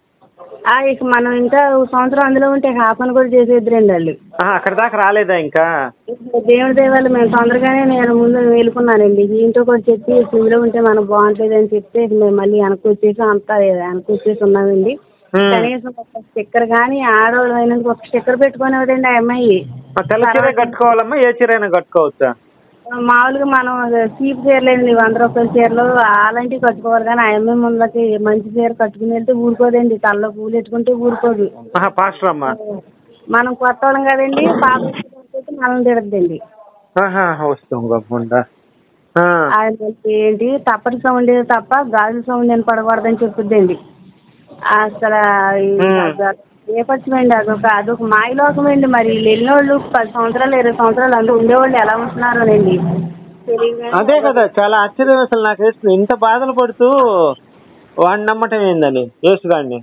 [SPEAKER 3] ఆ ఇక మనం ఇంకా ఒక సంవత్సరం అందులో ఉంటే హాఫ్ అని కూడా చేసేద్దరండి వాళ్ళు
[SPEAKER 2] ఆహా, అక్కడ దాకా రాలేదా ఇంకా
[SPEAKER 3] దేవుడి దేవాలు మేము తొందరగానే నేను ముందు వెళ్ళుకున్నానండి ఇంట్లో కూడా చెప్పి ఇందులో ఉంటే మనం బాగుంటుంది అని చెప్తే ఇక మేము మళ్ళీ వెనక్కి వచ్చేసి అంతా వెనక్కి వచ్చేసి ఉన్నామండి
[SPEAKER 2] ఉమ్.
[SPEAKER 3] కనీసం ఒక స్టిక్కర్ కానీ ఆడవాళ్ళు అయినందుకు ఒక స్టిక్కర్ పెట్టుకునేవాడండి ఆ అమ్మాయి
[SPEAKER 2] ఆ తెల్ల చీర కట్టుకోవాలమ్మా ఏ చీర అయినా కట్టుకోవచ్చా
[SPEAKER 3] మామూలుగా మనం చీప్ చీరలేండి వంద రూపాయల చీరలు అలాంటివి కట్టుకోవాలి కానీ ఆ అమ్మాయి ముందులకి మంచి చీర కట్టుకుని వెళ్తే ఊరుకోదండి తలలో పూలు పెట్టుకుంటే ఊరుకోదు
[SPEAKER 2] ఆహా, పాస్టర్ అమ్మా
[SPEAKER 3] మనం కొత్త వాళ్ళం కదండి పాప మనం తిడద్దండి
[SPEAKER 2] ఆహా, వస్తాం గొప్ప
[SPEAKER 3] ఆయన ఏంటి తప్పటి సౌండ్ తప్ప గాజు సౌండ్ అని పడకూడదని చెప్పుద్దండి అసలు ఈ
[SPEAKER 2] Hmm.
[SPEAKER 3] ఏపచ్చమండి అదొక అదొక మాయలోకమండి మరి వీళ్ళు వెళ్ళినోళ్ళు పది సంవత్సరాలు ఇరవై సంవత్సరాలు అందరూ ఉండేవాళ్ళు ఎలా ఉంటున్నారోనండి తెలియదు
[SPEAKER 2] అదే కదా చాలా ఆశ్చర్యం అసలు నాకు వేస్తుంది ఇంత బాధలు పడుతూ వాడిని నమ్మటం ఏందని యేసుగాడిని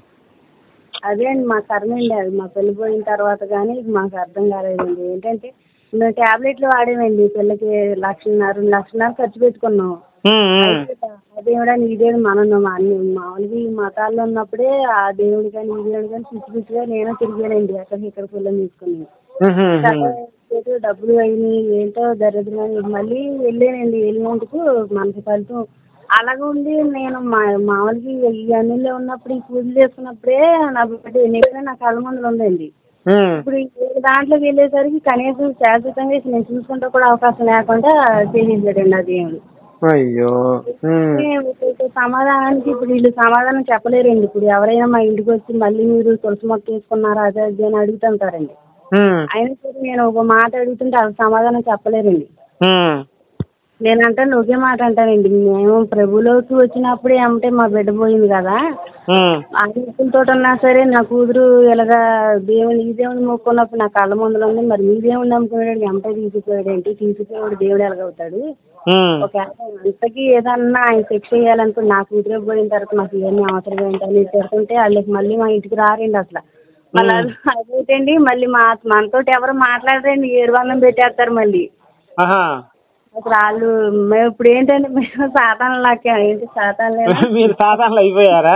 [SPEAKER 3] అదే అండి మా కర్మ అండి అది మా పెళ్లి పోయిన తర్వాత కానీ మాకు అర్థం కాలేదండి ఏంటంటే మేము టాబ్లెట్లు వాడేమండి పిల్లకి లక్షన్నర రెండు లక్షన్నర ఖర్చు పెట్టుకున్నాం ఆ దేవుడా నీ దేవుడు మనం అన్ని మామూలుగా ఈ మతాల్లో ఉన్నప్పుడే ఆ దేవుడు కానీ ఈ దేవుడు కానీ పిచ్చి పిచ్చిగా నేను తిరిగానండి అక్కడ ఇక్కడ పిల్లలు తీసుకుని చేతిలో డబ్బులు అయినాయి ఏంటో దరిద్రం అని మళ్ళీ వెళ్ళానండి వెళ్ళినందుకు మనకి ఫలితం అలాగ ఉండి నేను మా మామూలుగా ఈ అన్నిలో ఉన్నప్పుడు ఈ పూజలు చేసుకున్నప్పుడే నా బిడ్డ ఎన్నికైనా నా కళ్ళ ముందు ఉందండి ఇప్పుడు ఈ దాంట్లోకి వెళ్ళేసరికి కనీసం శాశ్వతంగా నేను చూసుకుంటా కూడా అవకాశం లేకుండా చేసేసాడండి ఆ దేవుడు
[SPEAKER 2] అయ్యో ఉమ్.
[SPEAKER 3] వీళ్ళకి సమాధానానికి ఇప్పుడు వీళ్ళు సమాధానం చెప్పలేరండి ఇప్పుడు ఎవరైనా మా ఇంటికి వచ్చి మళ్ళీ మీరు తులసి మొక్క వేసుకున్నారా అదే అదే అని అడుగుతుంటారండి
[SPEAKER 2] ఉమ్.
[SPEAKER 3] అయినా సరే నేను ఒక మాట అడుగుతుంటే అది సమాధానం చెప్పలేరండి
[SPEAKER 2] ఉమ్.
[SPEAKER 3] నేను అంటాను ఒకే మాట అంటానండి మేము ప్రభులోకి వచ్చినప్పుడే ఏమంటే మా బిడ్డ పోయింది కదా
[SPEAKER 2] ఉమ్,
[SPEAKER 3] ఆలోచనతో ఉన్నా సరే నా కూతురు ఇలాగా దేవుని ఈ దేవుని మొక్కున్నప్పుడు నా కళ్ళ ముందులో ఉంది మరి మీ దేవుని నమ్ముకున్నాడు ఎంటే తీసుకుపోయాడు ఏంటి తీసుకుపోయాడు దేవుడు ఎలాగవుతాడు
[SPEAKER 2] ఉమ్,
[SPEAKER 3] ఒకవేళ అంతకి ఏదన్నా ఆయన శిక్ష చేయాలనుకో నా కూతురే పోయిన తర్వాత మాకు ఇవన్నీ అవసరం ఏంటని తిడుతుంటే వాళ్ళకి మళ్ళీ మా ఇంటికి రారండి అసలు మళ్ళీ అదేంటండి మళ్ళీ మా మనతోటి ఎవరు మాట్లాడరండి ఏడు వందలు పెట్టేస్తారు మళ్ళీ
[SPEAKER 2] ఆహా
[SPEAKER 3] అసలు వాళ్ళు మేము ఇప్పుడు ఏంటంటే మేము సాతాన్ లాక్కా ఏంటి సాతాన్లే
[SPEAKER 2] మీరు సాధారణలు అయిపోయారా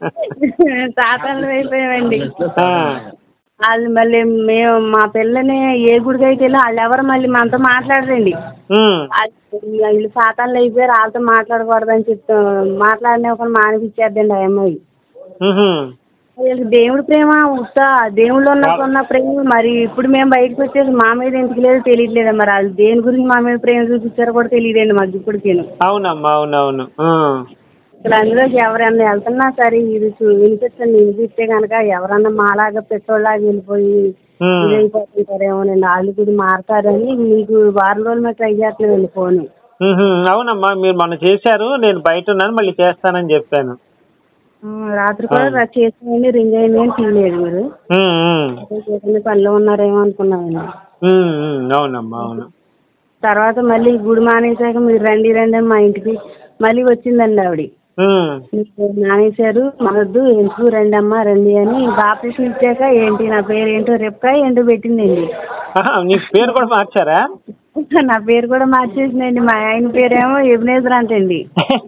[SPEAKER 3] సాతాన్లు అయిపోయామండి
[SPEAKER 2] ఆ,
[SPEAKER 3] వాళ్ళు మళ్ళీ మేము మా పిల్లని ఏ గుడికి అయితే వెళ్ళి వాళ్ళు ఎవరు మళ్ళీ మనతో మాట్లాడరండి
[SPEAKER 2] ఉమ్,
[SPEAKER 3] వాళ్ళు వీళ్ళు సాతాన్లు అయిపోయారు వాళ్ళతో మాట్లాడకూడదని చెప్తా మాట్లాడిన ఒక మానిపించేద్దండి ఆ అమ్మాయి
[SPEAKER 2] ఉహుం,
[SPEAKER 3] వీళ్ళకి దేవుడి ప్రేమ ఉత్త దేవుళ్ళు ఉన్నకున్న ప్రేమ మరి ఇప్పుడు మేము బయటకు వచ్చేసి మా మీద ఎందుకు లేదో తెలియట్లేదు మరి వాళ్ళు దేని గురించి మా మీద ప్రేమ చూపించారో కూడా తెలియదండి మాకు ఇప్పటికీ
[SPEAKER 2] అవునమ్మా అవునవును ఆ,
[SPEAKER 3] అసలు అందులోకి ఎవరన్నా వెళ్తున్నా సరే ఇది చూ- వినిపించండి వినిపిస్తే కనుక ఎవరన్నా మాలాగా పెట్రోల్లాగా వెళ్ళిపోయి
[SPEAKER 2] ఉమ్,
[SPEAKER 3] ఇదైపోతుంటారేమోనండి వాళ్ళు కూడా మారతారని మీకు వారం రోజులు మేము ట్రై చేస్తున్నామండి ఫోన్
[SPEAKER 2] ఉహుం, అవునమ్మా మీరు మొన్న చేశారు నేను బయట ఉన్నాను మళ్ళీ చేస్తానని చెప్పాను
[SPEAKER 3] రాత్రి కూడా రా- చేసామండి రింగ్ అయింది అని తీయలేదు మీరు
[SPEAKER 2] ఉమ్, ఉమ్,
[SPEAKER 3] ఏదైనా పనిలో ఉన్నారేమో అనుకున్నామండి
[SPEAKER 2] ఉమ్, ఉమ్, అవునమ్మా అవును
[SPEAKER 3] తర్వాత మళ్ళీ గుడి మానేశాక మీరు రండి రండి అని మా ఇంటికి మళ్ళీ వచ్చిందండి ఆవిడ
[SPEAKER 2] ఉమ్,
[SPEAKER 3] మీకు మానేశారు మనొద్దు ఎందుకు రండి అమ్మా రండి అని బాప్టిషన్ ఇచ్చాక ఏంటి నా పేరు ఏంటో రెప్కా ఏంటో పెట్టిందండి
[SPEAKER 2] ఆహా, నీ పేరు కూడా మార్చారా
[SPEAKER 3] నా పేరు కూడా మార్చేసిందండి మా ఆయన పేరేమో ఎబినేజర్ అంటండి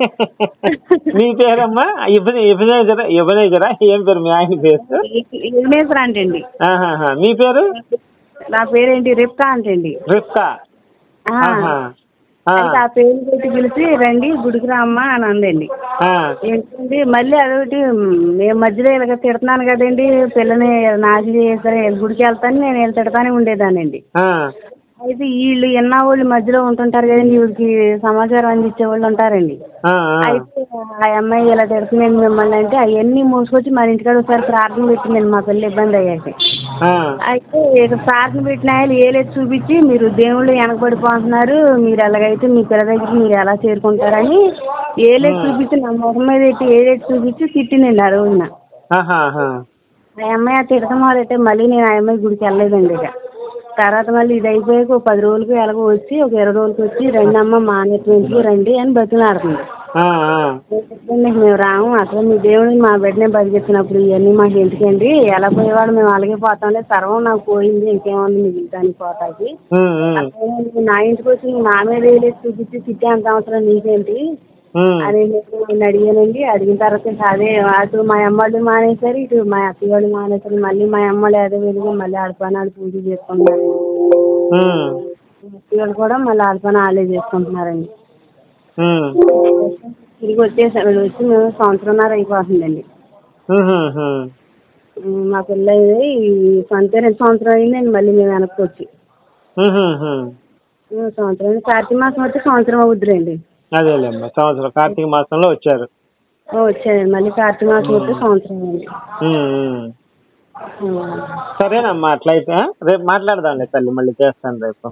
[SPEAKER 2] మీ పేరమ్మా ఇబ్బంది ఇబ్బందిజరా ఇబ్బందిజరా ఏం పేరు మీ ఆయన పేరు
[SPEAKER 3] ఎబినేజర్ అంటండి
[SPEAKER 2] ఆహాహా. మీ పేరు
[SPEAKER 3] నా పేరేంటి రెప్కా అంటండి
[SPEAKER 2] రిస్కా
[SPEAKER 3] ఆ.
[SPEAKER 2] ఆహా. ఆ,
[SPEAKER 3] అయితే ఆ పేరు పెట్టి పిలిచి రండి గుడికి రామ్మా అని అందండి
[SPEAKER 2] ఆ,
[SPEAKER 3] ఏంటంటే మళ్ళీ అదొకటి మేము మధ్యలో ఇలాగ తిడుతున్నాను కదండి పిల్లని నాశనం చేస్తారు గుడికి వెళ్తాను నేను వీళ్ళు తిడతానే ఉండేదానండి
[SPEAKER 2] ఆ,
[SPEAKER 3] అయితే వీళ్ళు ఎన్న వాళ్ళు మధ్యలో ఉంటుంటారు కదండి వీళ్ళకి సమాచారం అందించే వాళ్ళు ఉంటారండి
[SPEAKER 2] ఆ, ఆ.
[SPEAKER 3] అయితే ఆ అమ్మాయి ఇలా తిడుతున్నాను మిమ్మల్ని అంటే అవన్నీ మోసుకొచ్చి మన ఇంటికాడ ఒకసారి ప్రార్థన పెట్టిందండి మా పిల్ల ఇబ్బంది అయ్యాక
[SPEAKER 2] ఆ,
[SPEAKER 3] అయితే ఇక ప్రార్థన పెట్టిన ఆయన ఏలేదు చూపించి మీరు దేవుళ్ళు వెనకబడిపోతున్నారు మీరు ఎలాగైతే మీ పిల్ల దగ్గరికి మీరు ఎలా చేరుకుంటారని ఏలేదు చూపించి నా ముఖం మీద పెట్టి ఏలేదు చూపించి తిట్టిందండి ఆ రోజున
[SPEAKER 2] ఆహాహా.
[SPEAKER 3] ఆ అమ్మాయి ఆ తిడతాం మొదలైతే మళ్ళీ నేను ఆ అమ్మాయి గుడికి వెళ్ళలేదండి ఇక తర్వాత మళ్ళీ ఇది అయిపోయాక ఒక పది రోజులకి ఎలాగో వచ్చి ఒక ఇరవై రోజులకి వచ్చి రండి అమ్మ మా నెట్మెంట్కి రండి అని బతిలాడుతుంది
[SPEAKER 2] ఆ, ఆ.
[SPEAKER 3] చెప్పండి మేము రాము అసలు మీ దేవుడిని మా బిడ్డనే బతికిచ్చినప్పుడు ఇవన్నీ మాకు ఎందుకండి ఎలా పోయేవాడు మేము అలాగే పోతాంలే సర్వం నాకు పోయింది ఇంకేముంది మిగులుతానికి పోతాకి
[SPEAKER 2] ఉమ్, ఉమ్,
[SPEAKER 3] అసలు నా ఇంటికి వచ్చి నువ్వు నా మీద వేలేసి చూపించి తిట్టే అంత అవసరం నీకేంటి
[SPEAKER 2] ఉమ్.
[SPEAKER 3] అని నేను అడిగానండి అడిగిన తర్వాత ఇంకా అదే అటు మా అమ్మళ్ళు మానేశారు ఇటు మా అత్తయ్య వాళ్ళు మానేశారు మళ్ళీ మా అమ్మలు ఏదో వెలుగు మళ్ళీ ఆడపనాడు పూజ చేసుకుంటున్నారు
[SPEAKER 2] ఉమ్,
[SPEAKER 3] మా అత్తయ్య వాళ్ళు కూడా మళ్ళీ ఆడపన వాళ్ళే చేసుకుంటున్నారండి
[SPEAKER 2] ఉమ్.
[SPEAKER 3] తిరిగి వచ్చేసారు వచ్చి మేము సంవత్సరంన్నర అయిపోతుందండి
[SPEAKER 2] ఉహు, ఉహు.
[SPEAKER 3] ఉమ్, మా పిల్ల ఈ సొంత రెండు సంవత్సరం అయిందండి మళ్ళీ మేము వెనక్కి వచ్చి
[SPEAKER 2] ఉహు, ఉహు.
[SPEAKER 3] ఉమ్, సంవత్సరం అయింది. కార్తీక మాసం వచ్చి సంవత్సరం అవుద్దిరండి
[SPEAKER 2] అదేలేమ్మా సంవత్సరం కార్తీక మాసంలో వచ్చారు
[SPEAKER 3] వచ్చాయండి మళ్ళీ కార్తీక మాసం వచ్చి సంవత్సరం అయింది
[SPEAKER 2] ఉమ్, ఉమ్.
[SPEAKER 3] ఉమ్.
[SPEAKER 2] సరేనమ్మా అట్లయితే రేపు మాట్లాడదాంలే తల్లి మళ్ళీ చేస్తాను రేపు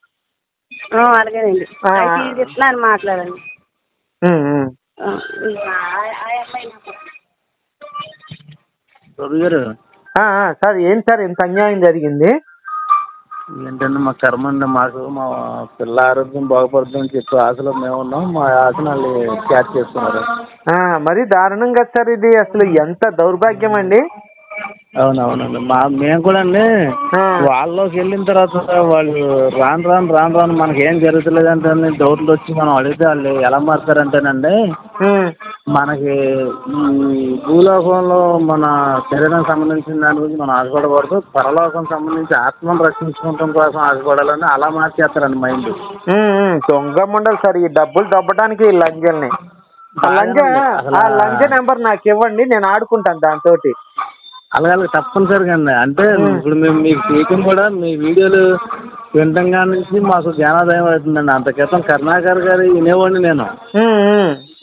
[SPEAKER 3] ఆ, అలాగేనండి
[SPEAKER 2] ఆ.
[SPEAKER 3] అయితే ఇది చెప్తున్నాను మాట్లాడండి
[SPEAKER 2] ఉమ్, ఉమ్.
[SPEAKER 3] ఆ, ఆ- ఆ అమ్మాయి నాకు
[SPEAKER 1] రవి గారు
[SPEAKER 2] ఆ, ఆ, సార్ ఏంటి సార్ ఇంత అన్యాయం జరిగింది
[SPEAKER 1] ఏంటంటే మా కర్మ అండి మాకు మా పిల్ల ఆరోగ్యం బాగుపడుతుందని చెప్పి ఆశలో మేము ఉన్నాం మా ఆశను వాళ్ళు క్యాచ్ చేస్తున్నారు
[SPEAKER 2] ఆ, మరి దారుణం కదా సార్ ఇది అసలు ఎంత దౌర్భాగ్యం అండి
[SPEAKER 1] అవునవునండి మా మేము కూడా అండి
[SPEAKER 2] ఆ.
[SPEAKER 1] వాళ్ళలోకి వెళ్ళిన తర్వాత వాళ్ళు రాను రాను రాను రాను మనకి ఏం జరుగుతులేదంటే డౌట్లు వచ్చి మనం అడిగితే వాళ్ళు ఎలా మారుతారంటేనండి
[SPEAKER 2] ఉమ్,
[SPEAKER 1] మనకి ఈ భూలోకంలో మన శరీరానికి సంబంధించిన దాని గురించి మనం ఆశపడకూడదు పరలోకం సంబంధించి ఆత్మను రక్షించుకోవడం కోసం ఆశపడాలని అలా మార్చేస్తారండి మైండ్
[SPEAKER 2] ఉమ్, ఉమ్, దొంగ మండలి సార్ ఈ డబ్బులు దబ్బడానికి ఈ లంజల్ని ఆ లంజ
[SPEAKER 1] అసలు
[SPEAKER 2] ఆ లంజ నెంబర్ నాకు ఇవ్వండి నేను ఆడుకుంటాను దాంతో
[SPEAKER 1] అలాగే తప్పనిసరిగా అండి అంటే
[SPEAKER 2] మ్మ్.
[SPEAKER 1] ఇప్పుడు మేము మీకు చేయటం కూడా మీ వీడియోలు వినటంగా నుంచి మాకు జ్ఞానోదయం అవుతుందండి అంత క్రితం కరుణాకర్ గారు వినేవాడిని నేను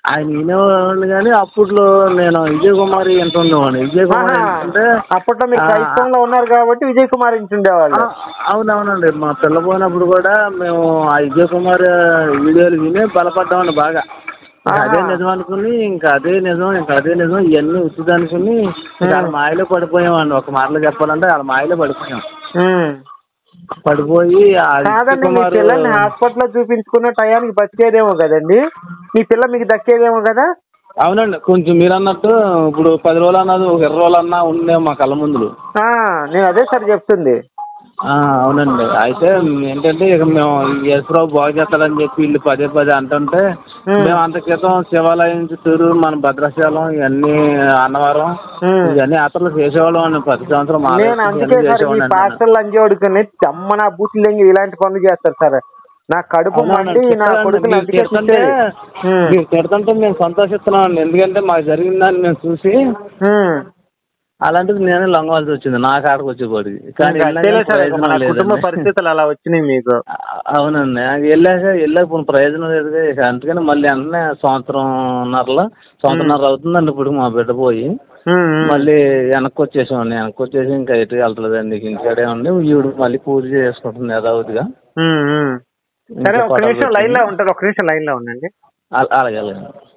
[SPEAKER 1] ఆయన వినేవాడిని కానీ అప్పట్లో నేను విజయ్ కుమార్ వింటుండేవాడిని విజయ్ కుమార్
[SPEAKER 2] ఆహా.
[SPEAKER 1] అంటే
[SPEAKER 2] అప్పట్లో మీరు
[SPEAKER 1] ఆ,
[SPEAKER 2] క్రైస్తవంలో ఉన్నారు కాబట్టి విజయ్ కుమార్ ఇంటుండేవాళ్ళు
[SPEAKER 1] ఆ, అవునవునండి మా పిల్ల పోయినప్పుడు కూడా మేము ఆ విజయ్ కుమార్ వీడియోలు విని బలపడ్డామండి బాగా ఇంకా అదే
[SPEAKER 2] ఆహా.
[SPEAKER 1] నిజం అనుకుని ఇంకా అదే నిజం ఇంకా అదే నిజం ఇవన్నీ ఉచిత అనుకుని ఇంకా వాళ్ళ మాయలో పడిపోయామండి ఒక మాటలో చెప్పాలంటే వాళ్ళ మాయలో పడిపోయాం
[SPEAKER 2] ఉమ్.
[SPEAKER 1] పడిపోయి ఆ విజయ్
[SPEAKER 2] కాదండి మీ
[SPEAKER 1] కుమార్
[SPEAKER 2] పిల్లల్ని హాస్పిటల్లో చూపించుకున్న టయానికి బతికేదేమో కదండి మీ పిల్ల మీకు దక్కేదేమో కదా
[SPEAKER 1] అవునండి కొంచెం మీరు అన్నట్టు ఇప్పుడు పది రోజులు అన్నది ఒక ఇరవై రోజులు అన్నా ఉండే మా కళ్ళ ముందులు
[SPEAKER 2] ఆ, నేను అదే సార్ చెప్తుంది
[SPEAKER 1] ఆ, అవునండి అయితే ఏంటంటే ఇక మేము యేసురావు బాగు చేస్తాడని చెప్పి వీళ్ళు పదే పదే అంటుంటే
[SPEAKER 2] ఉమ్.
[SPEAKER 1] మేము అంత క్రితం శివాలయం చుట్టూరు మన భద్రాచలం ఇవన్నీ అన్నవరం
[SPEAKER 2] ఉమ్.
[SPEAKER 1] ఇవన్నీ యాత్రలు చేసేవాళ్ళం అండి ప్రతి సంవత్సరం మా
[SPEAKER 2] నేను అందుకే సార్ ఈ పాస్టర్లు అంజోడుకుని అమ్మ నా బూతులు లెంగి ఇలాంటి పనులు చేస్తారు సార్ నా కడుపు మండి నా కొడుకుని అందుకే
[SPEAKER 1] తిడుతుంటే
[SPEAKER 2] తిట్టేది. ఉమ్.
[SPEAKER 1] మీరు తిడుతుంటే మేము సంతోషిస్తున్నాం అండి ఎందుకంటే మాకు జరిగిందని మేము చూసి
[SPEAKER 2] ఉమ్.
[SPEAKER 1] అలాంటిది నేనే లొంగవలసి వచ్చింది నా కాడకు వచ్చేపాటికి కానీ
[SPEAKER 2] ఇంకా
[SPEAKER 1] వెళ్ళాక
[SPEAKER 2] అంతేలే సార్, ఇక
[SPEAKER 1] ప్రయోజనం
[SPEAKER 2] మన కుటుంబ
[SPEAKER 1] లేదండి.
[SPEAKER 2] పరిస్థితులు అలా వచ్చినాయి మీకు
[SPEAKER 1] ఆ- అవునండి నాకు వెళ్ళాక వెళ్ళాక పోనీ ప్రయోజనం లేదు ఇక అందుకని మళ్ళీ వెంటనే సంవత్సరంన్నరలో సంవత్సరంన్నర అవుతుందండి ఇప్పుడు మా బిడ్డ పోయి
[SPEAKER 2] ఉమ్, ఉమ్.
[SPEAKER 1] మళ్ళీ వెనక్కి వచ్చేసామండి వెనక్కి వచ్చేసి ఇంకా ఎటు వెళ్తలేదండి ఇంటికాడే ఉండి ఈవిడ మళ్ళీ పూజ చేసుకుంటుంది యథావతిగా
[SPEAKER 2] ఉమ్, ఉమ్. సరే
[SPEAKER 1] ఇంకా
[SPEAKER 2] ఒక నిమిషం
[SPEAKER 1] పటాలు
[SPEAKER 2] లైన్ లో
[SPEAKER 1] పెట్టుకుని.
[SPEAKER 2] ఉంటారు ఒక నిమిషం లైన్ లో ఉండండి
[SPEAKER 1] అల- అలాగే అలాగే